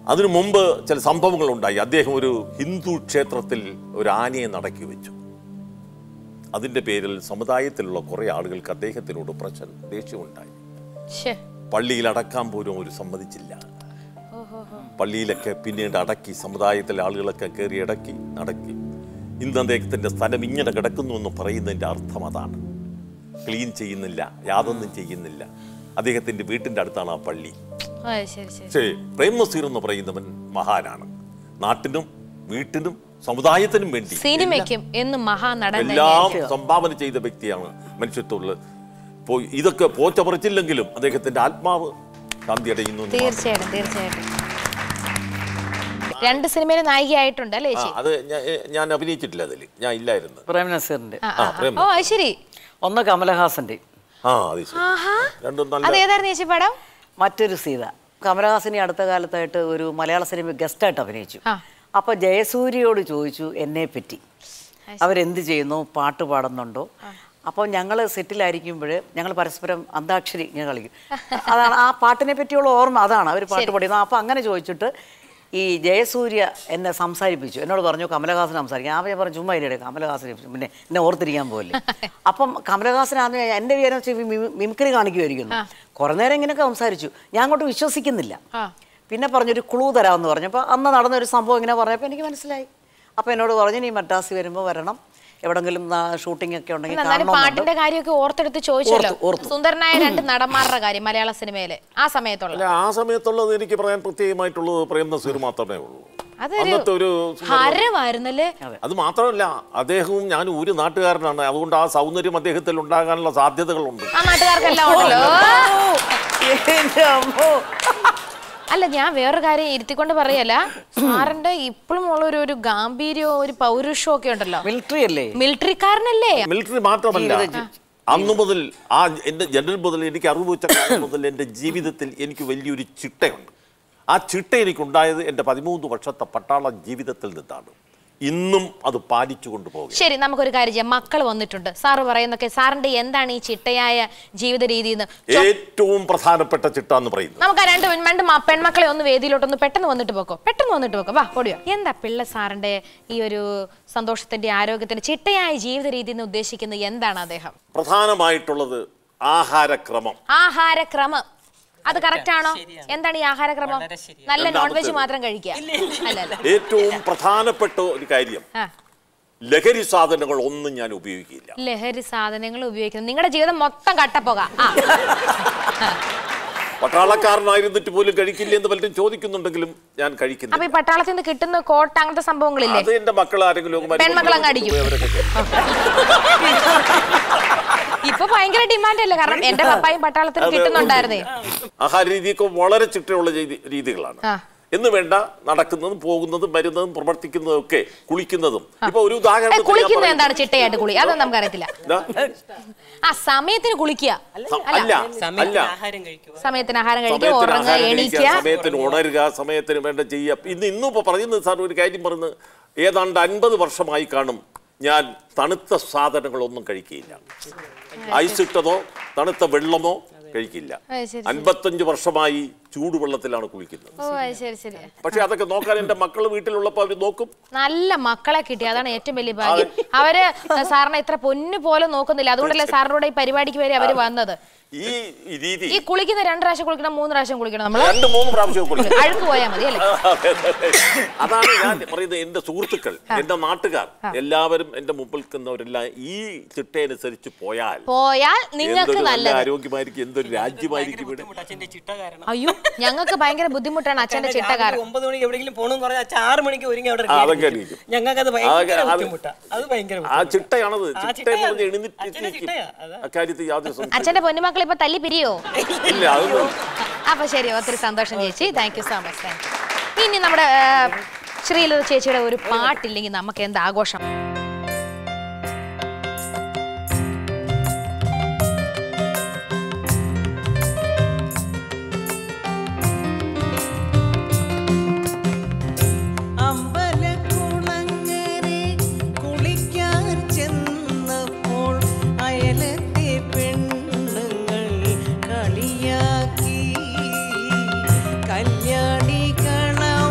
അതിനു മുമ്പ് ചില സംഭവങ്ങൾ ഉണ്ടായി അദ്ദേഹം ഒരു ഹിന്ദു ക്ഷേത്രത്തിൽ ഒരു ആനയെ നടക്കി വെച്ചു അതിന്റെ പേരിൽ സമുദായത്തിലുള്ള കുറെ ആളുകൾക്ക് അദ്ദേഹത്തിനോട് പ്രശ്നം ദേഷ്യമുണ്ടായി ശ്ശേ. പള്ളിയിൽ അടക്കാൻ പോലും ഒരു സമ്മതിച്ചില്ല പള്ളിയിലൊക്കെ പിന്നീട് അടക്കി സമുദായത്തിലെ ആളുകളൊക്കെ കയറി അടക്കി അടക്കി ഇന്ന് അദ്ദേഹത്തിന്റെ സ്ഥലം ഇങ്ങനെ കിടക്കുന്നു എന്ന് പറയുന്നതിന്റെ അർത്ഥം അതാണ് ക്ലീൻ ചെയ്യുന്നില്ല യാതൊന്നും ചെയ്യുന്നില്ല അദ്ദേഹത്തിന്റെ വീട്ടിന്റെ അടുത്താണ് ആ പള്ളി ആ, ശരി ശരി പക്ഷേ പ്രേം നസീർ എന്ന് പറയുന്നവൻ മഹാനാണ് നാട്ടിനും വീട്ടിനും സമുദായത്തിനും വേണ്ടി സിനിമയ്ക്കും എന്നും മഹാനടൻ എല്ലാം സംഭാവന ചെയ്ത വ്യക്തിയാണ് മനുഷ്യത്വമുള്ള ഇപ്പോൾ ഇതൊക്കെ പോച്ച പറിച്ചില്ലെങ്കിലും അദ്ദേഹത്തിന്റെ ആത്മാവ് ശാന്തി അടയുന്നു എന്ന് മാത്രം. തീർച്ചയായിട്ടും തീർച്ചയായിട്ടും രണ്ട് സിനിമയിൽ നായികയായിട്ടുണ്ട് അല്ലേ ആ, ചേച്ചി അത് ഞാൻ- ഞാൻ അഭിനയിച്ചിട്ടില്ല അതിൽ ഞാൻ ഇല്ലായിരുന്നു പ്രേം നസീറിന്റെ ആ, ആ, ആ, പ്രേം ഓ അത് ശരി ഒന്ന് കമലഹാസന്റെ ആ അത് ശരി ആഹാ രണ്ടും അത് നല്ല ഏതായിരുന്നു ചേച്ചി പടം മറ്റൊരു സീത കമലഹാസനെ അടുത്ത കാലത്തായിട്ട് ഒരു മലയാള സിനിമ ഗസ്റ്റായിട്ട് അഭിനയിച്ചു ആ. അപ്പൊ ജയസൂര്യയോട് ചോദിച്ചു എന്നെ പറ്റി അവരെന്ത് ചെയ്യുന്നു പാട്ട് പാടുന്നുണ്ടോ അപ്പോൾ ഞങ്ങൾ സെറ്റിലായിരിക്കുമ്പോൾ ഞങ്ങൾ പരസ്പരം അന്താക്ഷരി ഇങ്ങനെ കളിക്കും അതാണ് ആ പാട്ടിനെ പറ്റിയുള്ള ഓർമ്മ അതാണ് അവർ പാട്ട് പാടിയത് അപ്പോൾ അങ്ങനെ ചോദിച്ചിട്ട് ഈ ജയസൂര്യ എന്നെ സംസാരിപ്പിച്ചു എന്നോട് പറഞ്ഞു കമലഹാസൻ സംസാരിക്കാം ആ ഞാൻ പറഞ്ഞു ചുമ്മാ ഇല്ലേ കമലഹാസൻ പിന്നെ എന്നെ ഓർത്തിരിക്കാൻ പോകില്ലേ അപ്പം കമലഹാസൻ ആദ്യം എൻ്റെ വിചാരം വെച്ചാൽ മിമി- മിമിക്രി കാണിക്കുമായിരിക്കുന്നു കുറേ നേരം ഇങ്ങനെയൊക്കെ സംസാരിച്ചു ഞാൻ അങ്ങോട്ട് വിശ്വസിക്കുന്നില്ല ആ. പിന്നെ പറഞ്ഞൊരു ക്ലൂ തരാമെന്ന് പറഞ്ഞപ്പോൾ അന്ന് നടന്നൊരു സംഭവം ഇങ്ങനെ പറഞ്ഞപ്പോൾ എനിക്ക് മനസ്സിലായി അപ്പോൾ എന്നോട് പറഞ്ഞു നീ മദ്രാസി വരുമ്പോൾ വരണം എവിടെങ്കിലും ഷൂട്ടിംഗ് ഒക്കെ ഉണ്ടെങ്കിൽ എന്നാലും കാണണമെന്നുണ്ട് പാട്ടിന്റെ കാര്യമൊക്കെ ഓർത്തെടുത്ത് ചോദിച്ചല്ലോ ഓർത്തു, ഓർത്തു. സുന്ദരനായ രണ്ട് നടന്മാരുടെ കാര്യം മലയാള സിനിമയില് ആ സമയത്തുള്ള അല്ല ആ സമയത്തുള്ളത് എനിക്ക് പറയാൻ പ്രത്യേകമായിട്ടുള്ളത് പ്രേം നസീർ മാത്രമേ ഉള്ളൂ അതൊരു അന്നത്തെ ഒരു ഹരമായിരുന്നല്ലേ അത് മാത്രമല്ല അദ്ദേഹവും ഞാൻ ഒരു നാട്ടുകാരനാണ് അതുകൊണ്ട് ആ സൗന്ദര്യം അദ്ദേഹത്തിൽ ഉണ്ടാകാനുള്ള സാധ്യതകളുണ്ട് ആ നാട്ടുകാർക്കെല്ലാം ഉണ്ടല്ലോ എൻ്റെ അമ്മോ. അല്ല ഞാൻ വേറൊരു കാര്യം ഇരുത്തിക്കൊണ്ട് പറയല്ല സാറിന്റെ ഇപ്പോഴും ഉള്ള ഒരു ഒരു ഗാംഭീര്യവും ഒരു പൗരുഷവും ഒക്കെ ഉണ്ടല്ലോ മിലിറ്ററി അല്ലേ മിലിറ്ററിക്കാരനല്ലേ മിലിറ്ററി മാത്രമല്ല അന്ന് മുതൽ ആ എൻ്റെ ജനറൽ മുതൽ എനിക്ക് അറിവ് വെച്ച കാലം മുതൽ എൻ്റെ ജീവിതത്തിൽ എനിക്ക് വലിയൊരു ചിട്ടയുണ്ട് ആ ചിട്ട എനിക്കുണ്ടായത് എൻ്റെ പതിമൂന്ന് വർഷത്തെ പട്ടാള ജീവിതത്തിൽ നിന്നാണ് ഇന്നും അത് പാലിച്ചു കൊണ്ടുപോകുക ശരി നമുക്കൊരു കാര്യം ചെയ്യാം മക്കൾ വന്നിട്ടുണ്ട് സാറ് പറയുന്നൊക്കെ സാറിന്റെ എന്താണ് ഈ ചിട്ടയായ ജീവിത രീതി എന്ന് ഏറ്റവും പ്രധാനപ്പെട്ട ചിട്ട എന്ന് പറയുന്നത് നമുക്ക് ആ രണ്ട് പെൺ- രണ്ട് മ- പെൺമക്കളെ ഒന്ന് വേദിയിലോട്ടൊന്ന് പെട്ടെന്ന് വന്നിട്ട് പോക്കോ പെട്ടെന്ന് വന്നിട്ട് പോക്കോ വാ ഓടിയോ എന്താ പിള്ള സാറിന്റെ ഈ ഒരു സന്തോഷത്തിന്റെ ആരോഗ്യത്തിന്റെ ചിട്ടയായ ജീവിത രീതി എന്ന് ഉദ്ദേശിക്കുന്നത് എന്താണ് അദ്ദേഹം പ്രധാനമായിട്ടുള്ളത് ആഹാരക്രമം ആഹാരക്രമം അത് കറക്റ്റ് ആണോ എന്താണ് ഈ ആഹാരക്രമം നല്ല നോൺ വെജ് മാത്രം കഴിക്കുക അല്ല അല്ല ഏറ്റവും പ്രധാനപ്പെട്ട ഒരു കാര്യം ആ ലഹരി സാധനങ്ങൾ ഒന്നും ഞാൻ ഉപയോഗിക്കില്ല ലഹരി സാധനങ്ങൾ ഉപയോഗിക്കുന്നത് നിങ്ങളുടെ ജീവിതം മൊത്തം കട്ടപ്പോക ആ ആ. പട്ടാളക്കാരനായിരുന്നിട്ട് പോലും കഴിക്കില്ല എന്ന് പലരും ചോദിക്കുന്നുണ്ടെങ്കിലും ഞാൻ അപ്പൊ കഴിക്കുന്നില്ല ഈ പട്ടാളത്തിൽ നിന്ന് കിട്ടുന്ന കോട്ട അങ്ങനത്തെ സംഭവങ്ങളില്ലേ അത് എന്റെ മക്കൾ ആരെങ്കിലും ഒക്കെ മരുന്ന് പെൺമക്കൾ അങ്ങ് അടിക്കും. അവരൊക്കെ കഴിക്കും. ഇപ്പൊ ഭയങ്കര ഡിമാൻഡ് അല്ലേ കാരണം എന്റെ പപ്പായും പട്ടാളത്തിൽ അത് കിട്ടുന്നുണ്ടായിരുന്നേ ആഹാര രീതിയൊക്കെ വളരെ ചിട്ടയുള്ള രീതി- രീതികളാണ് ആ. എന്ന് വേണ്ട നടക്കുന്നതും പോകുന്നതും വരുന്നതും പ്രവർത്തിക്കുന്നതും ഒക്കെ കുളിക്കുന്നതും ഇപ്പൊ ഒരു ഏ, ഉദാഹരണം കുളിക്കുന്നത് എന്താണ് ചിട്ടയായിട്ട് കുളി അതൊന്നും നമുക്ക് അറിയത്തില്ല ആ സമയത്തിന് കുളിക്കുക അല്ല അല്ല സമയത്തിന് ആഹാരം കഴിക്കുക സമയത്തിന് ആഹാരം കഴിക്കുക സമയത്തിന് ഉറങ്ങുക ആഹാരം കഴിക്കുക എണീക്കുക സമയത്തിന് ഉണരുക സമയത്തിന് വേണ്ട ചെയ്യുക ഇന്ന് ഇന്നും ഇപ്പൊ പറയുന്നത് സാർ ഒരു കാര്യം പറഞ്ഞ് ഏതാണ്ട് അൻപത് വർഷമായി കാണും ഞാൻ തണുത്ത സാധനങ്ങളൊന്നും കഴിക്കുകയില്ല ഐസ് ഇട്ടതോ തണുത്ത വെള്ളമോ കഴിക്കില്ല അത് ശരി, ശരി. അൻപത്തഞ്ച് വർഷമായി ചൂടുവെള്ളത്തിലാണ് കുളിക്കുന്നത് ഓ അത് ശരി ശരി പക്ഷെ അതൊക്കെ നോക്കാൻ എന്റെ മക്കൾ വീട്ടിലുള്ളപ്പോ അവര് നോക്കും നല്ല മക്കളെ കിട്ടി അതാണ് ഏറ്റവും വലിയ ഭാഗ്യം അവര് സാറിനെ ഇത്ര പൊന്നു പോലെ നോക്കുന്നില്ല അതുകൊണ്ടല്ലേ സാറിനോട് ഈ പരിപാടിക്ക് വരെ അവര് വന്നത് ഈ രീതി ഈ കുളിക്കുന്ന രണ്ട് പ്രാവശ്യം കുളിക്കണം മൂന്ന് പ്രാവശ്യം കുളിക്കണം നമ്മള് രണ്ട് മൂന്ന് പ്രാവശ്യം കുളിക്കും അഴുക്ക് പോയാൽ മതി അല്ലേ അതാണ് ഞാൻ പറയുന്നത് എന്റെ സുഹൃത്തുക്കൾ എന്റെ നാട്ടുകാർ എല്ലാവരും എന്റെ മുമ്പിൽ നിൽക്കുന്നവരെല്ലാം ഈ ചിട്ടയനുസരിച്ച് പോയാൽ പോയാൽ നിങ്ങൾക്ക് എന്തൊരു നല്ല നല്ലത് ആരോഗ്യമായിരിക്കും എന്തൊരു രാജ്യമായിരിക്കും ഇവിടെ ബുദ്ധിമുട്ട് അച്ഛന്റെ ചിട്ട കാരണം അയ്യോ ഞങ്ങൾക്ക് ഭയങ്കര ബുദ്ധിമുട്ടാണ് അച്ഛന്റെ കാരണം ചിട്ടക്കാരൻ രാവിലെ ഒമ്പത് മണിക്ക് എവിടെയെങ്കിലും പോകണമെന്ന് പറഞ്ഞാൽ അച്ഛൻ ആറ് മണിക്ക് ഒരുങ്ങി അവിടെ ആ, ready അതൊക്കെ ആയിരിക്കും. എണീക്കും. ഞങ്ങൾക്ക് അത് അതൊക്കെ ഭയങ്കര അത് ബുദ്ധിമുട്ടാ അത് ഭയങ്കര ആ ബുദ്ധിമുട്ടാ. ചിട്ടയാണത് ആ, ചിട്ട ചിട്ടയാ എന്ന് പറഞ്ഞ് അത്. അച്ഛന്റെ എണീറ്റിരിക്കും ചിട്ടയാ, അതാ. അക്കാര്യത്തിൽ യാതൊരു സംശയവും അച്ഛന്റെ പൊന്നുമക്കൾ ഇപ്പൊ തല്ലി പിരിയോ ഇല്ല അതൊന്നും അപ്പൊ ശരി ഒത്തിരി സന്തോഷം ചേച്ചി thank you so much thank you ഇനി നമ്മുടെ ആ, ശ്രീലത ചേച്ചിയുടെ ഒരു പാട്ടില്ലെങ്കിൽ നമുക്ക് എന്ത് ആഘോഷം അമ്പലക്കുളങ്ങരെ കുളിക്കാൻ ചെന്നപ്പോൾ അയലത്തെ പെണ്ണുങ്ങൾ കളിയാക്കി കല്യാണി കള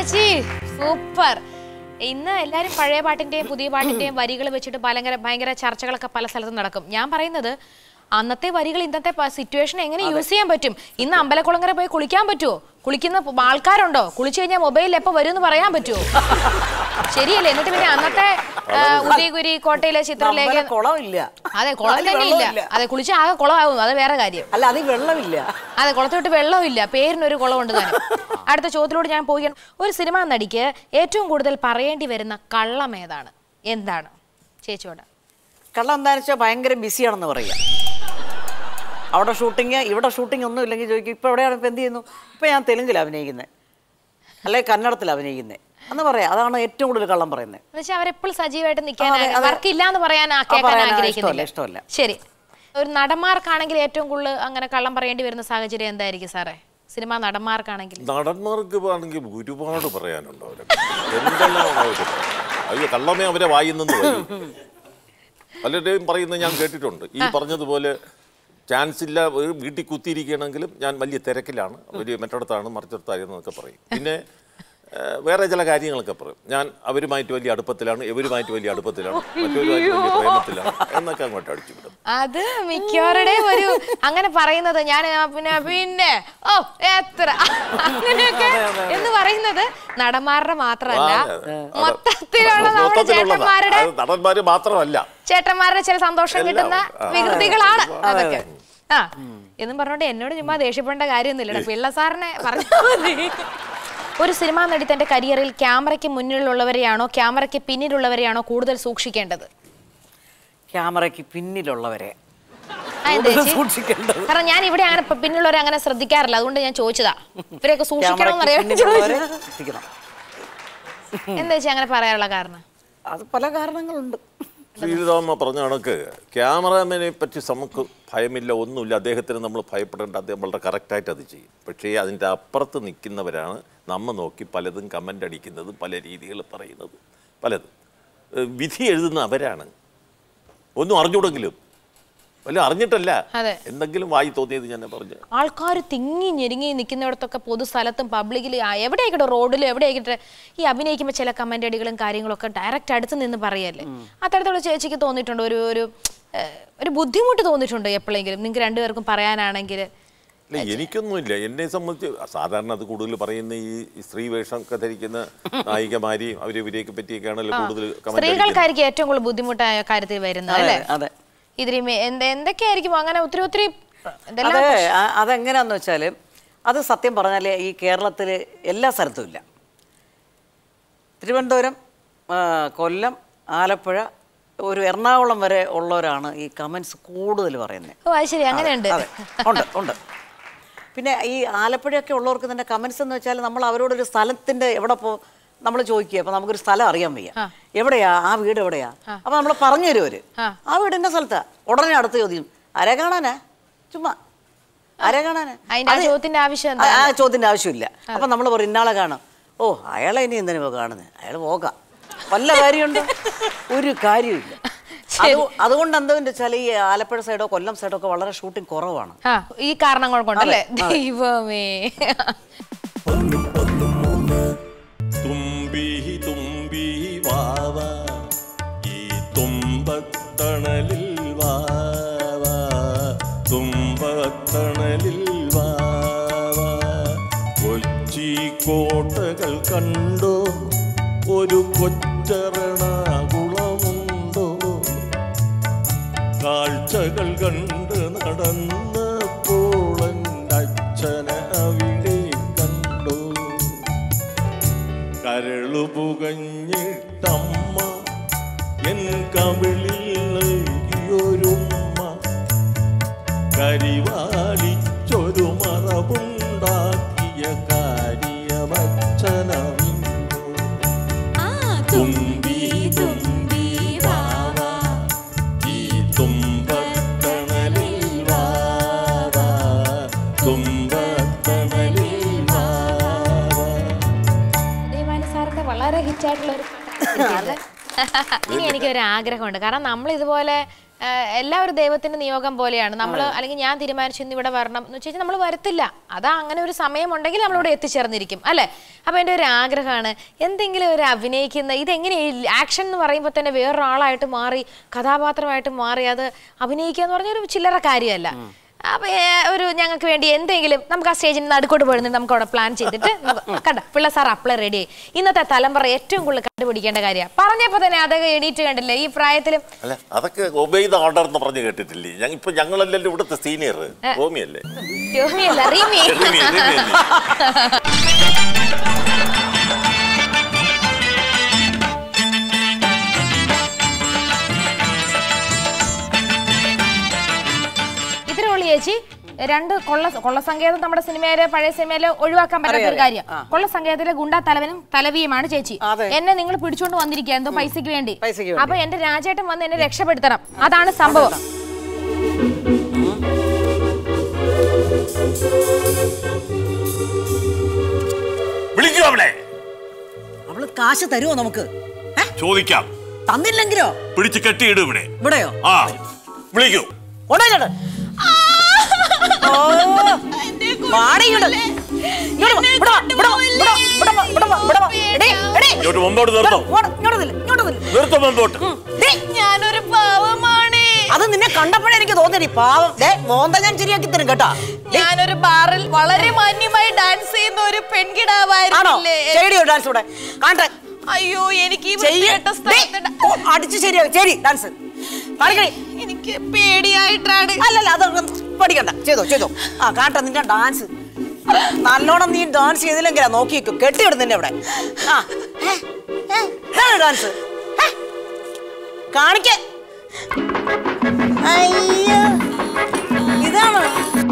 ചേച്ചി സൂപ്പർ ഇന്ന് എല്ലാരും പഴയ പാട്ടിന്റെയും പുതിയ പാട്ടിന്റെയും വരികൾ വെച്ചിട്ട് ഭയങ്കര ഭയങ്കര ചർച്ചകളൊക്കെ പല സ്ഥലത്തും നടക്കും ഞാൻ പറയുന്നത് അന്നത്തെ വരികൾ ഇന്നത്തെ സിറ്റുവേഷൻ എങ്ങനെ യൂസ് ചെയ്യാൻ പറ്റും ഇന്ന് അമ്പലക്കുളങ്ങര പോയി കുളിക്കാൻ പറ്റുമോ കുളിക്കുന്ന പ- ആൾക്കാരുണ്ടോ കുളിച്ചു കഴിഞ്ഞാൽ മൊബൈലിൽ എപ്പോ വരും എന്ന് പറയാൻ പറ്റുമോ ശരിയല്ലേ എന്നിട്ട് പിന്നെ അന്നത്തെ ആ, ഉദയഗുരി കോട്ടയിലെ ചിത്രലേഖ നമ്മളെ കുളമില്ല അതെ കുളം അതിൽ തന്നെ ഇല്ല വെള്ളമില്ല. അതെ കുളിച്ച് ആകെ കുളമാവും അത് വേറെ കാര്യം അല്ല അത് വെള്ളമില്ല അതെ കുളത്തോട്ട് വെള്ളമില്ല പേരിനൊരു കുളമുണ്ട് താനും അടുത്ത ചോദ്യത്തിലൂടെ ഞാൻ പോവുകയാണ് ഒരു സിനിമാ നടിക്ക് ഏറ്റവും കൂടുതൽ പറയേണ്ടി വരുന്ന കള്ളം ഏതാണ് എന്താണ് ചേച്ചിയോട് കള്ളം എന്താണെന്ന് വെച്ചാൽ ഭയങ്കര ബിസിയാണെന്ന് പറയുക അവിടെ ഷൂട്ടിങ് ഇവിടെ ഷൂട്ടിംഗ് ഒന്നും ഇല്ലെങ്കിൽ ചോദിക്കും ഇപ്പം എവിടെയാണ് ഇപ്പം എന്ത് ചെയ്യുന്നു ഇപ്പം ഞാൻ തെലുങ്കിൽ അഭിനയിക്കുന്നത് അല്ലെങ്കിൽ കന്നഡത്തിൽ അഭിനയിക്കുന്നത് എന്ന് പറയാം അതാണ് ഏറ്റവും കൂടുതൽ കള്ളം പറയുന്നത് എന്നുവെച്ചാൽ അവരെപ്പോഴും സജീവമായിട്ട് നിൽക്കാൻ അതെ, അതെ. വർക്ക് ഇല്ല എന്ന് പറയാൻ ആ- കേൾക്കാൻ പറയാൻ ആഗ്രഹിക്കുന്നില്ല ഇഷ്ടമല്ല, ഇഷ്ടമല്ല. ശരി ഒരു നടന്മാർക്കാണെങ്കിൽ ഏറ്റവും കൂടുതൽ അങ്ങനെ കള്ളം പറയേണ്ടി വരുന്ന സാഹചര്യം എന്തായിരിക്കും സാറേ സിനിമാ നടന്മാർക്കാണെങ്കിൽ നടന്മാർക്ക് ആണെങ്കിൽ ഒരുപാട് പറയാനുണ്ട് അവരെ എന്തെല്ലാം അവർക്ക് പറയാൻ. അയ്യോ കള്ളമേ അവരെ വായിന്നെന്ന് വരും പലരുടെയും പറയുന്നത് ഞാൻ കേട്ടിട്ടുണ്ട് ഈ പറഞ്ഞതുപോലെ ചാൻസ് ഇല്ല ഒരു വീട്ടിൽ കുത്തിയിരിക്കുകയാണെങ്കിലും ഞാൻ വലിയ തിരക്കിലാണ് ഒരു മറ്റിടത്താണ് മറിച്ചിടത്തായിരുന്നൊക്കെ പറയും പിന്നെ ഏഹ്, വേറെ ചില കാര്യങ്ങളൊക്കെ പറയും ഞാൻ അവരുമായിട്ട് വലിയ അടുപ്പത്തിലാണ് ഇവരുമായിട്ട് വലിയ അടുപ്പത്തിലാണ് മറ്റവരുമായിട്ട് വലിയ പ്രേമത്തിലാണ് എന്നൊക്കെ അങ്ങോട്ട് അടിച്ചു വിടും അത് മിക്കവരുടെയും ഒരു അങ്ങനെ പറയുന്നത് ഞാൻ ആ പിന്നെ പിന്നെ ഓ എത്ര അങ്ങനെയൊക്കെ എന്ന് പറയുന്നത് നടന്മാരുടെ മാത്രമല്ല ആ, അതെ, അതെ. മൊത്തത്തിലുള്ള നമ്മുടെ മൊത്തത്തിലുള്ളതാ. ചേട്ടന്മാരുടെ അത് നടന്മാര് മാത്രമല്ല ചേട്ടന്മാരുടെ ചില സന്തോഷം എല്ലാം. കിട്ടുന്ന ആ. വികൃതികളാണ് അതൊക്കെ ആ എന്നും പറഞ്ഞോണ്ട് എന്നോട് ചുമ്മാ ദേഷ്യപ്പെടേണ്ട കാര്യമൊന്നുമില്ല പിള്ള സാറിനെ പറഞ്ഞാൽ മതി ഒരു സിനിമാ നടി തന്റെ കരിയറിൽ ക്യാമറയ്ക്ക് മുന്നിലുള്ളവരെയാണോ ക്യാമറയ്ക്ക് പിന്നിലുള്ളവരെയാണോ കൂടുതൽ സൂക്ഷിക്കേണ്ടത് ക്യാമറയ്ക്ക് പിന്നിലുള്ളവരെ ആ, എന്താ ചേച്ചി? സൂക്ഷിക്കേണ്ടത് കാരണം ഞാൻ ഇവിടെ അങ്ങനെ പ- പിന്നിലുള്ളവരെ അങ്ങനെ ശ്രദ്ധിക്കാറില്ല അതുകൊണ്ട് ഞാൻ ചോദിച്ചതാ ഇവരെയൊക്കെ സൂക്ഷിക്കണമെന്ന് അറിയാൻ പിന്നിലുള്ളവരെ സൂക്ഷിക്കണം എന്താ ചേച്ചി അങ്ങനെ പറയാനുള്ള കാരണം അത് പല കാരണങ്ങളുണ്ട് ശ്രീരാമ പറഞ്ഞ കണക്ക് ക്യാമറാമാനെ പറ്റി നമുക്ക് ഭയമില്ല ഒന്നുമില്ല അദ്ദേഹത്തിന് നമ്മൾ ഭയപ്പെടേണ്ട അദ്ദേഹം വളരെ കറക്റ്റായിട്ട് അത് ചെയ്യും പക്ഷേ അതിൻ്റെ അപ്പുറത്ത് നിൽക്കുന്നവരാണ് നമ്മ നോക്കി പലതും കമൻ്റ് അടിക്കുന്നതും പല രീതികൾ പറയുന്നതും പലതും ഏഹ് വിധി എഴുതുന്ന അവരാണ് ഒന്നും അറിഞ്ഞൂടെങ്കിലും വല്ല അറിഞ്ഞിട്ടല്ല അതെ. എന്തെങ്കിലും വായി തോന്നിയത് ഞാൻ പറഞ്ഞു ആൾക്കാർ തിങ്ങി ഞെരുങ്ങി നിൽക്കുന്നിടത്തൊക്കെ പൊതുസ്ഥലത്തും പബ്ലിക്കിൽ എവിടെയായിക്കട്ടെ റോഡിലും എവിടെയായിക്കട്ടെ ഈ അഭിനയിക്കുമ്പോൾ ചില കമന്റ് അടികളും കാര്യങ്ങളൊക്കെ ഡയറക്റ്റ് അടുത്ത് നിന്ന് പറയല്ലേ അത്തരത്തിലുള്ള ചേച്ചിക്ക് തോന്നിയിട്ടുണ്ട് ഒരു ഒരു ഏഹ്, ഒരു ബുദ്ധിമുട്ട് തോന്നിയിട്ടുണ്ടോ എപ്പോഴെങ്കിലും നിങ്ങൾക്ക് രണ്ടുപേർക്കും പറയാനാണെങ്കിൽ അല്ല എനിക്കൊന്നുമില്ല എന്നെ സംബന്ധിച്ച് സാധാരണ അത് കൂടുതൽ പറയുന്ന ഈ ഈ സ്ത്രീ വേഷമൊക്കെ ധരിക്കുന്ന നായികമാരെയും അവരെ ഇവരെയൊക്കെ പറ്റിയൊക്കെയാണല്ലോ കൂടുതൽ കമന്റ് സ്ത്രീകൾക്കായിരിക്കും ഏറ്റവും കൂടുതൽ ബുദ്ധിമുട്ടായ കാര്യത്തിൽ വരുന്നത് അതെ അല്ലേ അതെ ഇതിൽ എന്ത് എന്തൊക്കെയായിരിക്കും അങ്ങനെ ഒത്തിരി ഒത്തിരി എന്തെല്ലാം അത് ആ- അതെങ്ങനെയാന്ന് വെച്ചാൽ അത് സത്യം പറഞ്ഞാൽ ഈ കേരളത്തിൽ എല്ലാ സ്ഥലത്തും ഇല്ല തിരുവനന്തപുരം ആ, കൊല്ലം ആലപ്പുഴ ഒരു എറണാകുളം വരെ ഉള്ളവരാണ് ഈ കമൻസ് കൂടുതൽ പറയുന്നത് ഓ അത് ശരി അങ്ങനെയുണ്ട് അതെ ഉണ്ട് ഉണ്ട് പിന്നെ ഈ ആലപ്പുഴയൊക്കെ ഉള്ളവർക്ക് തന്നെ കമൻസ് എന്ന് വെച്ചാൽ നമ്മൾ അവരോടൊരു സ്ഥലത്തിന്റെ എവിടെ പോ നമ്മൾ ചോദിക്കുക അപ്പൊ നമുക്കൊരു സ്ഥലം അറിയാൻ വയ്യ എവിടെയാ ആ വീട് എവിടെയാ അപ്പൊ നമ്മൾ പറഞ്ഞു തരും അവര് ആ വീട് എന്റെ സ്ഥലത്താ ഉടനെ അടുത്ത ചോദ്യം ആരെ കാണാനാ ചുമ്മാ ആരെ കാണാനാ അതിന്റെ ആ അത് ചോദ്യത്തിന്റെ ആവശ്യം എന്താ? ആ ആ ചോദ്യത്തിന്റെ ആവശ്യമില്ല അപ്പൊ നമ്മൾ പറയും ഇന്നാളെ കാണാം ഓ അയാളെ ഇനി എന്തിനാ കാണുന്നത് അയാൾ പോകാം വല്ല കാര്യമുണ്ടോ ഒരു കാര്യമില്ല അത് അതുകൊണ്ട് എന്താന്ന് വെച്ചാൽ ഈ ആലപ്പുഴ സൈഡോ കൊല്ലം സൈഡോ ഒക്കെ വളരെ ഷൂട്ടിംഗ് കുറവാണ് ആ ഈ കാരണങ്ങൾ കൊണ്ടല്ലേ ദൈവമേ തുമ്പി തുമ്പി വാവ ഈ തുമ്പത്തണലിൽ വാവ തുമ്പത്തണലിൽ വാവ കൊച്ചി കോട്ടകൾ കണ്ടോ ഒരു കൊച്ചരണകുളമുണ്ടോ കാഴ്ചകൾ കണ്ട് നടന്നപ്പോൾ അച്ഛനെ അവിടെ കണ്ടു കരളു പുകഞ്ഞിട്ടമ്മ എൻ കവിളിൽ നൽകിയൊരുമ്മ കരിവാളിച്ചൊരു മറവുണ്ടാക്കിയ കാര്യമച്ഛനറിഞ്ഞു ആ തുമ്പി തുമ്പി വാവ ഈ തുമ്പത്തണലിൽ വാവ തുമ്പത്തണലിൽ വാവ ദേവാനി സാറിന്റെ വളരെ ഹിറ്റായിട്ടുള്ള ഒരു പാട്ടാണ് ഇനി എനിക്കൊരു ആഗ്രഹമുണ്ട് കാരണം നമ്മൾ ഇതുപോലെ ആ, എല്ലാം ഒരു ദൈവത്തിന്റെ നിയോഗം പോലെയാണ് നമ്മൾ അല്ലെങ്കിൽ ഞാൻ തീരുമാനിച്ചു ഇന്ന് ഇവിടെ വരണം എന്ന് വെച്ചാൽ നമ്മൾ വരത്തില്ല അതാ അങ്ങനെ ഒരു സമയമുണ്ടെങ്കിൽ നമ്മളിവിടെ എത്തിച്ചേർന്നിരിക്കും അല്ലെ അപ്പൊ എൻ്റെ ഒരു ആഗ്രഹമാണ് എന്തെങ്കിലും ഒരു അഭിനയിക്കുന്ന ഇതെങ്ങനെ ആക്ഷൻ എന്ന് പറയുമ്പോൾ തന്നെ വേറൊരാളായിട്ട് മാറി കഥാപാത്രമായിട്ട് മാറി അത് അഭിനയിക്കുക എന്ന് പറഞ്ഞ ഒരു ചില്ലറ കാര്യമല്ല അപ്പൊ ഏ, ഒരു ഞങ്ങൾക്ക് വേണ്ടി എന്തെങ്കിലും നമുക്ക് ആ സ്റ്റേജിന് നടുക്കോട്ട് പോയിരുന്നത് നമുക്ക് അവിടെ പ്ലാൻ ചെയ്തിട്ട് നമുക്ക് കണ്ട പിള്ള സാർ അപ്ലൈ റെഡി ആയി ഇന്നത്തെ തലമുറ ഏറ്റവും കൂടുതൽ കണ്ടുപിടിക്കേണ്ട കാര്യമാണ് പറഞ്ഞപ്പോ തന്നെ അതൊക്കെ എണീറ്റ് കണ്ടില്ലേ ഈ പ്രായത്തിലും അല്ല അതൊക്കെ ഒബേ ദ ഓർഡർ എന്ന് പറഞ്ഞ് കേട്ടിട്ടില്ലേ ഞങ്ങ ഇപ്പൊ ഞങ്ങളല്ലല്ലോ ഇവിടുത്തെ സീനിയർ ഭൂമിയല്ലേ ടോമിയല്ല റീമി റിമി, റിമി അല്ലേ? ഇത്രേ ഉള്ളൂ ചേച്ചി രണ്ട് കൊള്ള കൊള്ളസങ്കേതം നമ്മുടെ സിനിമയിലെ പഴയ സിനിമയിലെ ഒഴിവാക്കാൻ പറ്റാത്ത ഒരു കാര്യം കൊള്ളസങ്കേതത്തിലെ ഗുണ്ട തലവനും തലവിയുമാണ് ചേച്ചി അതെ. എന്നെ നിങ്ങൾ പിടിച്ചോണ്ട് വന്നിരിക്കുക എന്തോ പൈസക്ക് വേണ്ടി പൈസയ്ക്ക് വേണ്ടി. അപ്പൊ എന്റെ രാജേട്ടൻ വന്ന് എന്നെ രക്ഷപ്പെടുത്തണം അതാണ് സംഭവം വിളിക്കൂ അവളെ അവള് കാശ് തരുമോ നമുക്ക് ഏ? ചോദിക്കാം തന്നില്ലെങ്കിലോ പിടിച്ച് കെട്ടിയിടും ഇവിടെ ഇവിടെയോ ആ വിളിക്കൂ ഉടനെ ഓ വാടി ഇങ്ങോട്ട്. ഇങ്ങോട്ട് വാ, ഇവിടെ വാ, ഇവിടെ വാ, ഇവിടെ വാ, ഇവിടെ വാ, ഇവിടെ വാ, ഇവിടെ വാ. എടീ, എടീ. ഇങ്ങോട്ട് മുമ്പോട്ട് നിർത്തും ഇങ്ങോട്ട്, ഇങ്ങോട്ട് നില്ല്, ഇങ്ങോട്ട് നില്ല്. നിർത്തും മുമ്പോട്ട് ദേ, ഞാനൊരു പാവമാണ് അത് നിന്നെ കണ്ടപ്പോഴേ എനിക്ക് തോന്നി പാവം ദേ മോന്ത ഞാൻ ശരിയാക്കി തരും കേട്ടാ ഞാനൊരു ബാറിൽ വളരെ മാന്യമായി ഡാൻസ് ചെയ്യുന്ന ഒരു ആണോ പെൺകിടാവായിരുന്നില്ലേ ചെയ്യോ ഡാൻസ് കൂടെ കാണട്ടെ അയ്യോ എനിക്ക് ഈ ചെയ്യ്. വൃത്തികെട്ട ദേ, സ്ഥലത്ത് ഡ- ഓ, അടിച്ച് ശരിയാവും ശരി ഡാൻസ് കാണിക്കണേ എനിക്ക് പേടിയായിട്ടാണ് അല്ലല്ല അത് പഠിക്കണ്ട ചെയ്തോ ചെയ്തോ ആ കാട്ടെ നിന്റെ ഡാൻസ് നല്ലോണം നീ ഡാൻസ് ചെയ്തില്ലെങ്കിലാ നോക്കിക്കോ കെട്ടിയിടും നിന്നെ ഇവിടെ ആ ഏ, ഏ, ഇതാണ് ഡാൻസ് ഏ, കാണിക്ക അയ്യോ ഇതാണ്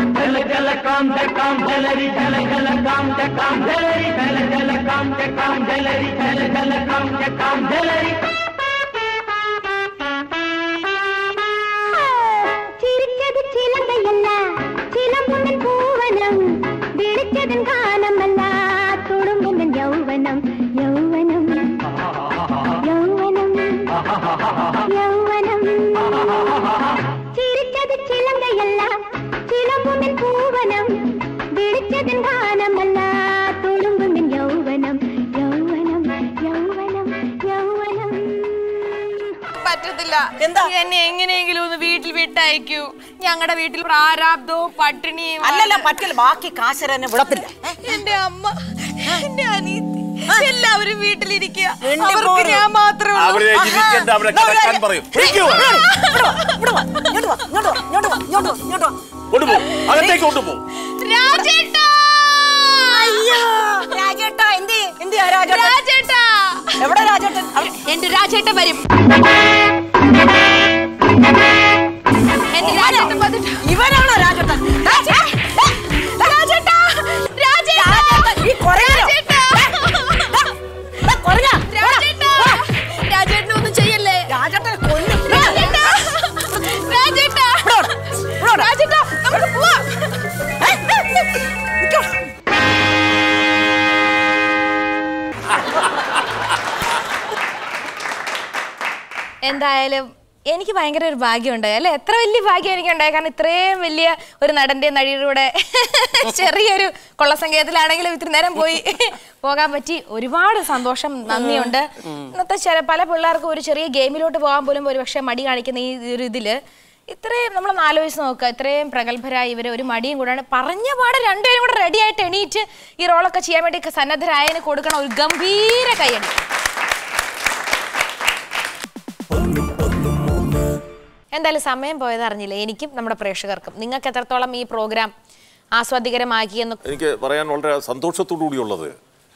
ചിരിച്ചത് ചിലങ്കയല്ല ചിലമ്പുന്നൻ പൂവനം വിളിച്ചതൻ ഗാനമല്ല തുളുമ്പുന്നൻ യൗവനം യൗവനം യൗവനം യൗവനം ചിരിച്ചത് ചിലങ്കയല്ല ചിലമ്പുന്നൻ പൂവനം വിളിച്ചതൻ ഗാനമല്ല തുളുമ്പുന്നൻ യൗവനം യൗവനം യൗവനം യൗവനം പറ്റത്തില്ല എന്താ? എന്നെ എങ്ങനെയെങ്കിലും ഒന്ന് വീട്ടിൽ വിട്ടയക്കൂ ഞങ്ങളുടെ വീട്ടിൽ പ്രാരാബ്ദവും പട്ടിണിയും അല്ലല്ല പറ്റില്ല ബാക്കി കാശര എന്നെ വിടത്തില്ല ഏ, എന്റെ അമ്മ എന്റെ അനീതി എല്ലാവരും വീട്ടിലിരിക്കുക എന്റെ അവർക്ക് മോള്. ഞാൻ മാത്രമേ ഉള്ളൂ. അവരെ ഇരിക്കണ്ട അവരെ എന്നാ ഒരു കിടക്കാൻ കാര്യം. പറയും വിളിക്കൂ ഇവിടെ വാ, ഇവിടെ വാ, ഇങ്ങോട്ട് വാ, ഇങ്ങോട്ട് വാ, ഇങ്ങോട്ട് വാ, ഇങ്ങോട്ട് വാ, ഇങ്ങോട്ട് വാ. കൊണ്ടുപോ അകത്തേക്ക് കൊണ്ടുപോ രാജേട്ടാ അയ്യോ, രാജേട്ടാ, എന്ത്? എന്തിയാ രാജേട്ടൻ? രാജേട്ടാ എവിടെ രാജേട്ടൻ? അവിടെ. എന്റെ രാജേട്ടൻ വരും എന്റെ രാജേട്ടൻ വന്നിട്ട് ഇവനാണോ രാജേട്ടൻ? ഏ, ഏ, ഏ, രാജേട്ടാ, രാജേട്ടാ ഈ കൊരങ്ങനോ? രാജേട്ടാ ഏ, കൊരങ്ങ, രാജേട്ടാ രാജേട്ടനെ ഒന്നും ചെയ്യല്ലേ രാജേട്ടനെ കൊല്ലും. രാജേട്ടാ രാജേട്ടാ ഇവിടെ വാ, ഇവിടെ വാ. രാജേട്ടാ നമുക്ക് പോവാം ഏ, ഏ, നിക്കോ. എന്തായാലും എനിക്ക് ഭയങ്കര ഒരു ഭാഗ്യമുണ്ടായി അല്ലെ എത്ര വലിയ ഭാഗ്യം എനിക്കുണ്ടായി കാരണം ഇത്രയും വലിയ ഒരു നടന്റെ നടിയുടെ കൂടെ ചെറിയൊരു കൊള്ളസങ്കേതത്തിലാണെങ്കിലും ഇത്ര നേരം പോയി പോകാൻ പറ്റി ഒരുപാട് സന്തോഷം നന്ദിയുണ്ട് ഇന്നത്തെ ചില പല പിള്ളേർക്കും ഒരു ചെറിയ ഗെയിമിലോട്ട് പോകാൻ പോലും ഒരു പക്ഷേ മടി കാണിക്കുന്ന ഈ ഒരു ഇതില് ഇത്രയും നമ്മളൊന്ന് ആലോചിച്ച് നോക്കുക ഇത്രയും പ്രഗത്ഭരായ ഇവര് ഒരു മടിയും കൂടാണ് പറഞ്ഞ പാടെ രണ്ടുപേരും കൂടെ റെഡി ആയിട്ട് എണീറ്റ് ഈ റോളൊക്കെ ചെയ്യാൻ വേണ്ടി സന്നദ്ധരായതിന് കൊടുക്കണം ഒരു ഗംഭീര കൈയടി എന്തായാലും സമയം പോയത് അറിഞ്ഞില്ല എനിക്കും നമ്മുടെ പ്രേക്ഷകർക്കും നിങ്ങൾക്ക് എത്രത്തോളം ഈ പ്രോഗ്രാം ആസ്വാദികരമാക്കിയെന്ന് എനിക്ക് പറയാൻ വളരെ സന്തോഷത്തോടു കൂടിയുള്ളത്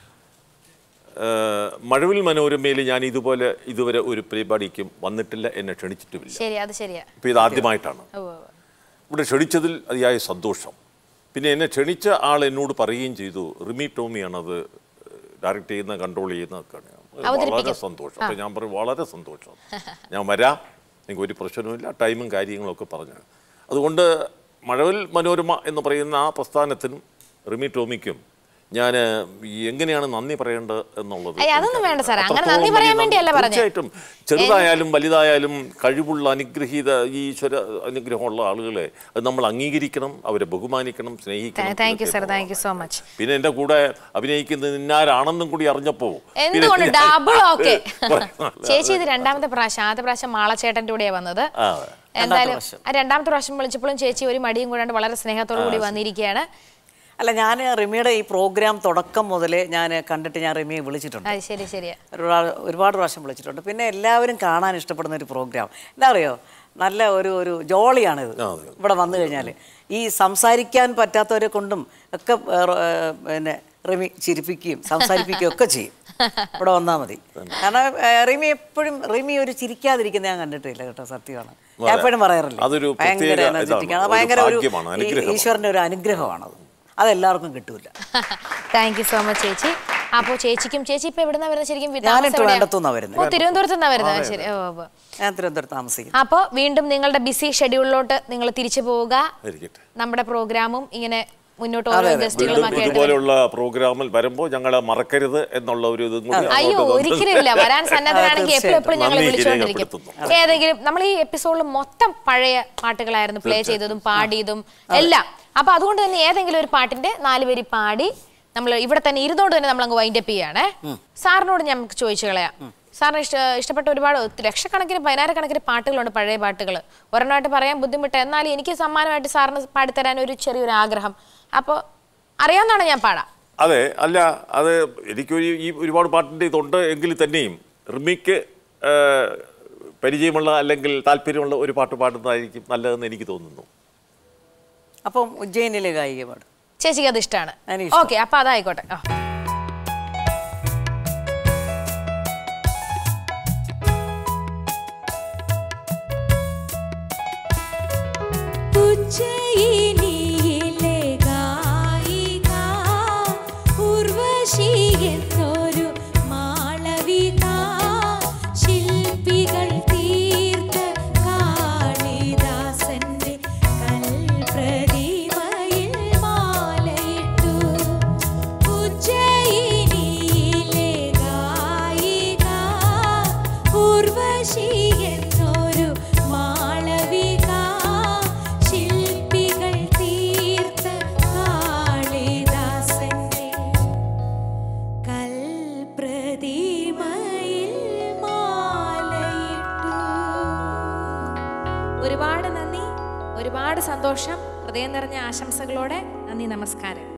ഏഹ്, മഴവിൽ മനോരമയിൽ ഞാൻ ഇതുപോലെ ഇതുവരെ ഒരു പരിപാടിക്കും വന്നിട്ടില്ല എന്നെ ക്ഷണിച്ചിട്ടുമില്ല ശരി അത് ശരിയാ ഇപ്പം ഇത് ആദ്യമായിട്ടാണ് ഓ, ഓ, ഓ. ഇവിടെ ക്ഷണിച്ചതിൽ അതിയായ സന്തോഷം പിന്നെ എന്നെ ക്ഷണിച്ച ആൾ എന്നോട് പറയുകയും ചെയ്തു റിമി ടോമിയാണ് അത് ഡയറക്റ്റ് ചെയ്യുന്ന കൺട്രോൾ ചെയ്യുന്നതൊക്കെയാണ് വളരെ അവതരിപ്പിക്കും. സന്തോഷം അപ്പം ഞാൻ പറയും വളരെ സന്തോഷം ഞാൻ വരാം എനിക്ക് ഒരു പ്രശ്നവുമില്ല ടൈമും കാര്യങ്ങളൊക്കെ പറഞ്ഞു അതുകൊണ്ട് മഴവിൽ മനോരമ എന്ന് പറയുന്ന ആ പ്രസ്ഥാനത്തിനും റിമി ടോമിക്കും ഞാൻ എങ്ങനെയാണ് നന്ദി പറയേണ്ടത് എന്നുള്ളത് ഏയ്, അതൊന്നും വേണ്ട സാറേ. അങ്ങനെ അത്രത്തോളം നന്ദി പറയാൻ വലിയ വേണ്ടിയല്ല പറഞ്ഞത്. തീർച്ചയായിട്ടും ചെറുതായാലും വലുതായാലും കഴിവുള്ള അനുഗ്രഹീത ഈ ഈശ്വര അനുഗ്രഹമുള്ള ആളുകളെ അത് നമ്മൾ അംഗീകരിക്കണം അവരെ ബഹുമാനിക്കണം സ്നേഹിക്കണം താങ്ക് യു ഇതൊക്കെ sir thank you so much പിന്നെ എൻ്റെ കൂടെ അഭിനയിക്കുന്നത് ഇന്നാരാണെന്നും കൂടി അറിഞ്ഞപ്പോ പിന്നെ എന്തുകൊണ്ട് ഞാൻ- ഡബിൾ ഓക്കെ പറയാം. ചേച്ചി ഇത് രണ്ടാമത്തെ പ്രാവശ്യം ആദ്യത്തെ പ്രാവശ്യം മാളച്ചേട്ടൻ്റെ കൂടെയാണ് വന്നത് ആ. എന്തായാലും ആ രണ്ടാമത്തെ പ്രാവശ്യം വിളിച്ചപ്പോഴും ചേച്ചി ഒരു മടിയും കൂടാണ്ട് വളരെ സ്നേഹത്തോടു കൂടി വന്നിരിക്കുകയാണ് അല്ല ഞാൻ റിമിയുടെ ഈ പ്രോഗ്രാം തുടക്കം മുതലേ ഞാൻ കണ്ടിട്ട് ഞാൻ റിമിയെ വിളിച്ചിട്ടുണ്ട് അത് ശരി ശരിയാ ഒരുപാട് ഒരുപാട് പ്രാവശ്യം വിളിച്ചിട്ടുണ്ട് പിന്നെ എല്ലാവരും കാണാൻ ഇഷ്ടപ്പെടുന്ന ഒരു പ്രോഗ്രാം എന്താ അറിയോ നല്ല ഒരു ഒരു ജോളിയാണിത് ഇവിടെ വന്നു കഴിഞ്ഞാൽ ഈ സംസാരിക്കാൻ പറ്റാത്തവരെ കൊണ്ടും ഒക്കെ ഏർ, ഏർ, പിന്നെ റിമി ചിരിപ്പിക്കുകയും സംസാരിപ്പിക്കുകയും ഒക്കെ ചെയ്യും ഇവിടെ വന്നാൽ മതി കാരണം ഏർ, റിമി എപ്പോഴും റിമി ഒരു ചിരിക്കാതിരിക്കുന്ന ഞാൻ കണ്ടിട്ടില്ല കേട്ടോ സത്യമാണ് ഞാൻ എപ്പോഴും പറയാറില്ല അതൊരു ഭയങ്കര പ്രത്യേക എനർജറ്റിക് ആണ് ഇതാണ്. ഭയങ്കര ഒരു ഒരു ഭാഗ്യമാണ്, ഈ- അനുഗ്രഹമാണ്. ഈശ്വരൻ്റെ ഒരു അനുഗ്രഹമാണത് അതെല്ലാവർക്കും കിട്ടൂല താങ്ക് യു സോ മച്ച് ചേച്ചി അപ്പോൾ ചേച്ചിക്കും ചേച്ചി ഇപ്പൊ എവിടുന്ന വരുന്നത് ശരിക്കും ഞാൻ താമസം എവിടെയാ? ട്രിവാൻഡ്രത്തുനിന്നാ വരുന്നത്. ഓ തിരുവനന്തപുരത്ത് നിന്നാ വരുന്നത് ശരി ഓ ഓ. ഞാൻ തിരുവനന്തപുരത്ത് താമസിക്കും അപ്പോൾ വീണ്ടും നിങ്ങളുടെ ബിസി ഷെഡ്യൂളിലോട്ട് നിങ്ങൾ തിരിച്ചു പോവുക ഇരിക്കട്ടെ. നമ്മുടെ പ്രോഗ്രാമും ഇങ്ങനെ മുന്നോട്ട് ഓരോ വീണ്ടും ഗസ്റ്റുകളും ഒക്കെ ആയിട്ട് ഇതുപോലെയുള്ള പ്രോഗ്രാമിൽ വരുമ്പോൾ ഞങ്ങളെ മറക്കരുത് എന്നുള്ള ഒരു ഇതും കൂടി അയ്യോ അങ്ങോട്ട് തന്നു. ഒരിക്കലും ഇല്ല വരാൻ സന്നദ്ധരാണെങ്കിൽ എപ്പോഴും എപ്പോഴും ഞങ്ങൾ നന്ദി വിളിച്ചുകൊണ്ടിരിക്കും രേഖപ്പെടുത്തുന്നു. ഏതെങ്കിലും നമ്മൾ ഈ എപ്പിസോഡിൽ മൊത്തം പഴയ പാട്ടുകളായിരുന്നു പ്ലേ ചെയ്തതും പാടിയതും എല്ലാം അപ്പൊ അതുകൊണ്ട് തന്നെ ഏതെങ്കിലും ഒരു പാട്ടിന്റെ നാല് വരി പാടി നമ്മൾ ഇവിടെ തന്നെ ഇരുന്നോണ്ട് തന്നെ നമ്മൾ അങ്ങ് വൈൻഡപ്പ് ചെയ്യാണ് സാറിനോട് ഞങ്ങൾക്ക് ചോദിച്ചു കളയാം സാറിന് ഇഷ്ട ഇഷ്ടപ്പെട്ട ഒരുപാട് ഒത്തിരി ലക്ഷക്കണക്കിന് പതിനായിരക്കണക്കിന് പാട്ടുകളുണ്ട് പഴയ പാട്ടുകൾ ഒരെണ്ണമായിട്ട് പറയാൻ ബുദ്ധിമുട്ട് എന്നാലും എനിക്ക് സമ്മാനമായിട്ട് സാറിന് പാടിത്തരാൻ ഒരു ചെറിയൊരു ആഗ്രഹം അപ്പോൾ അറിയാവുന്നതാണ് ഞാൻ പാടാം അതെ അല്ല അത് എനിക്കൊരു ഈ ഒരുപാട് പാട്ടിൻ്റെ ഇതുണ്ട് എങ്കിൽ തന്നെയും റിമിക്ക് ആ, പരിചയമുള്ള അല്ലെങ്കിൽ താല്പര്യമുള്ള ഒരു പാട്ട് പാടുന്നതായിരിക്കും നല്ലതെന്ന് എനിക്ക് തോന്നുന്നു അപ്പം ഉജ്ജയിനിലെ ഗായിക പാടും ചേച്ചിക്ക് അത് ഇഷ്ടമാണ് എനിക്കിഷ്ടം. ഓക്കെ അപ്പൊ അതായിക്കോട്ടെ ആ ഉജ്ജയിനിയിലെ ഗായിക ഉർവശി എന്നൊരു മാളവിക ശില്പികൾ തീർത്ത കാളിദാസന്റെ കൽപ്രതിമയിൽ മാലയിട്ടു ഉജ്ജയിനിയിലെ ഗായിക ഉർവശി എന്നൊരു മാളവിക ശില്പികൾ തീർത്ത കാളിദാസന്റെ കൽപ്രതിമയിൽ മാലയിട്ടു ഒരുപാട് നന്ദി ഒരുപാട് സന്തോഷം ഹൃദയം നിറഞ്ഞ ആശംസകളോടെ നന്ദി നമസ്കാരം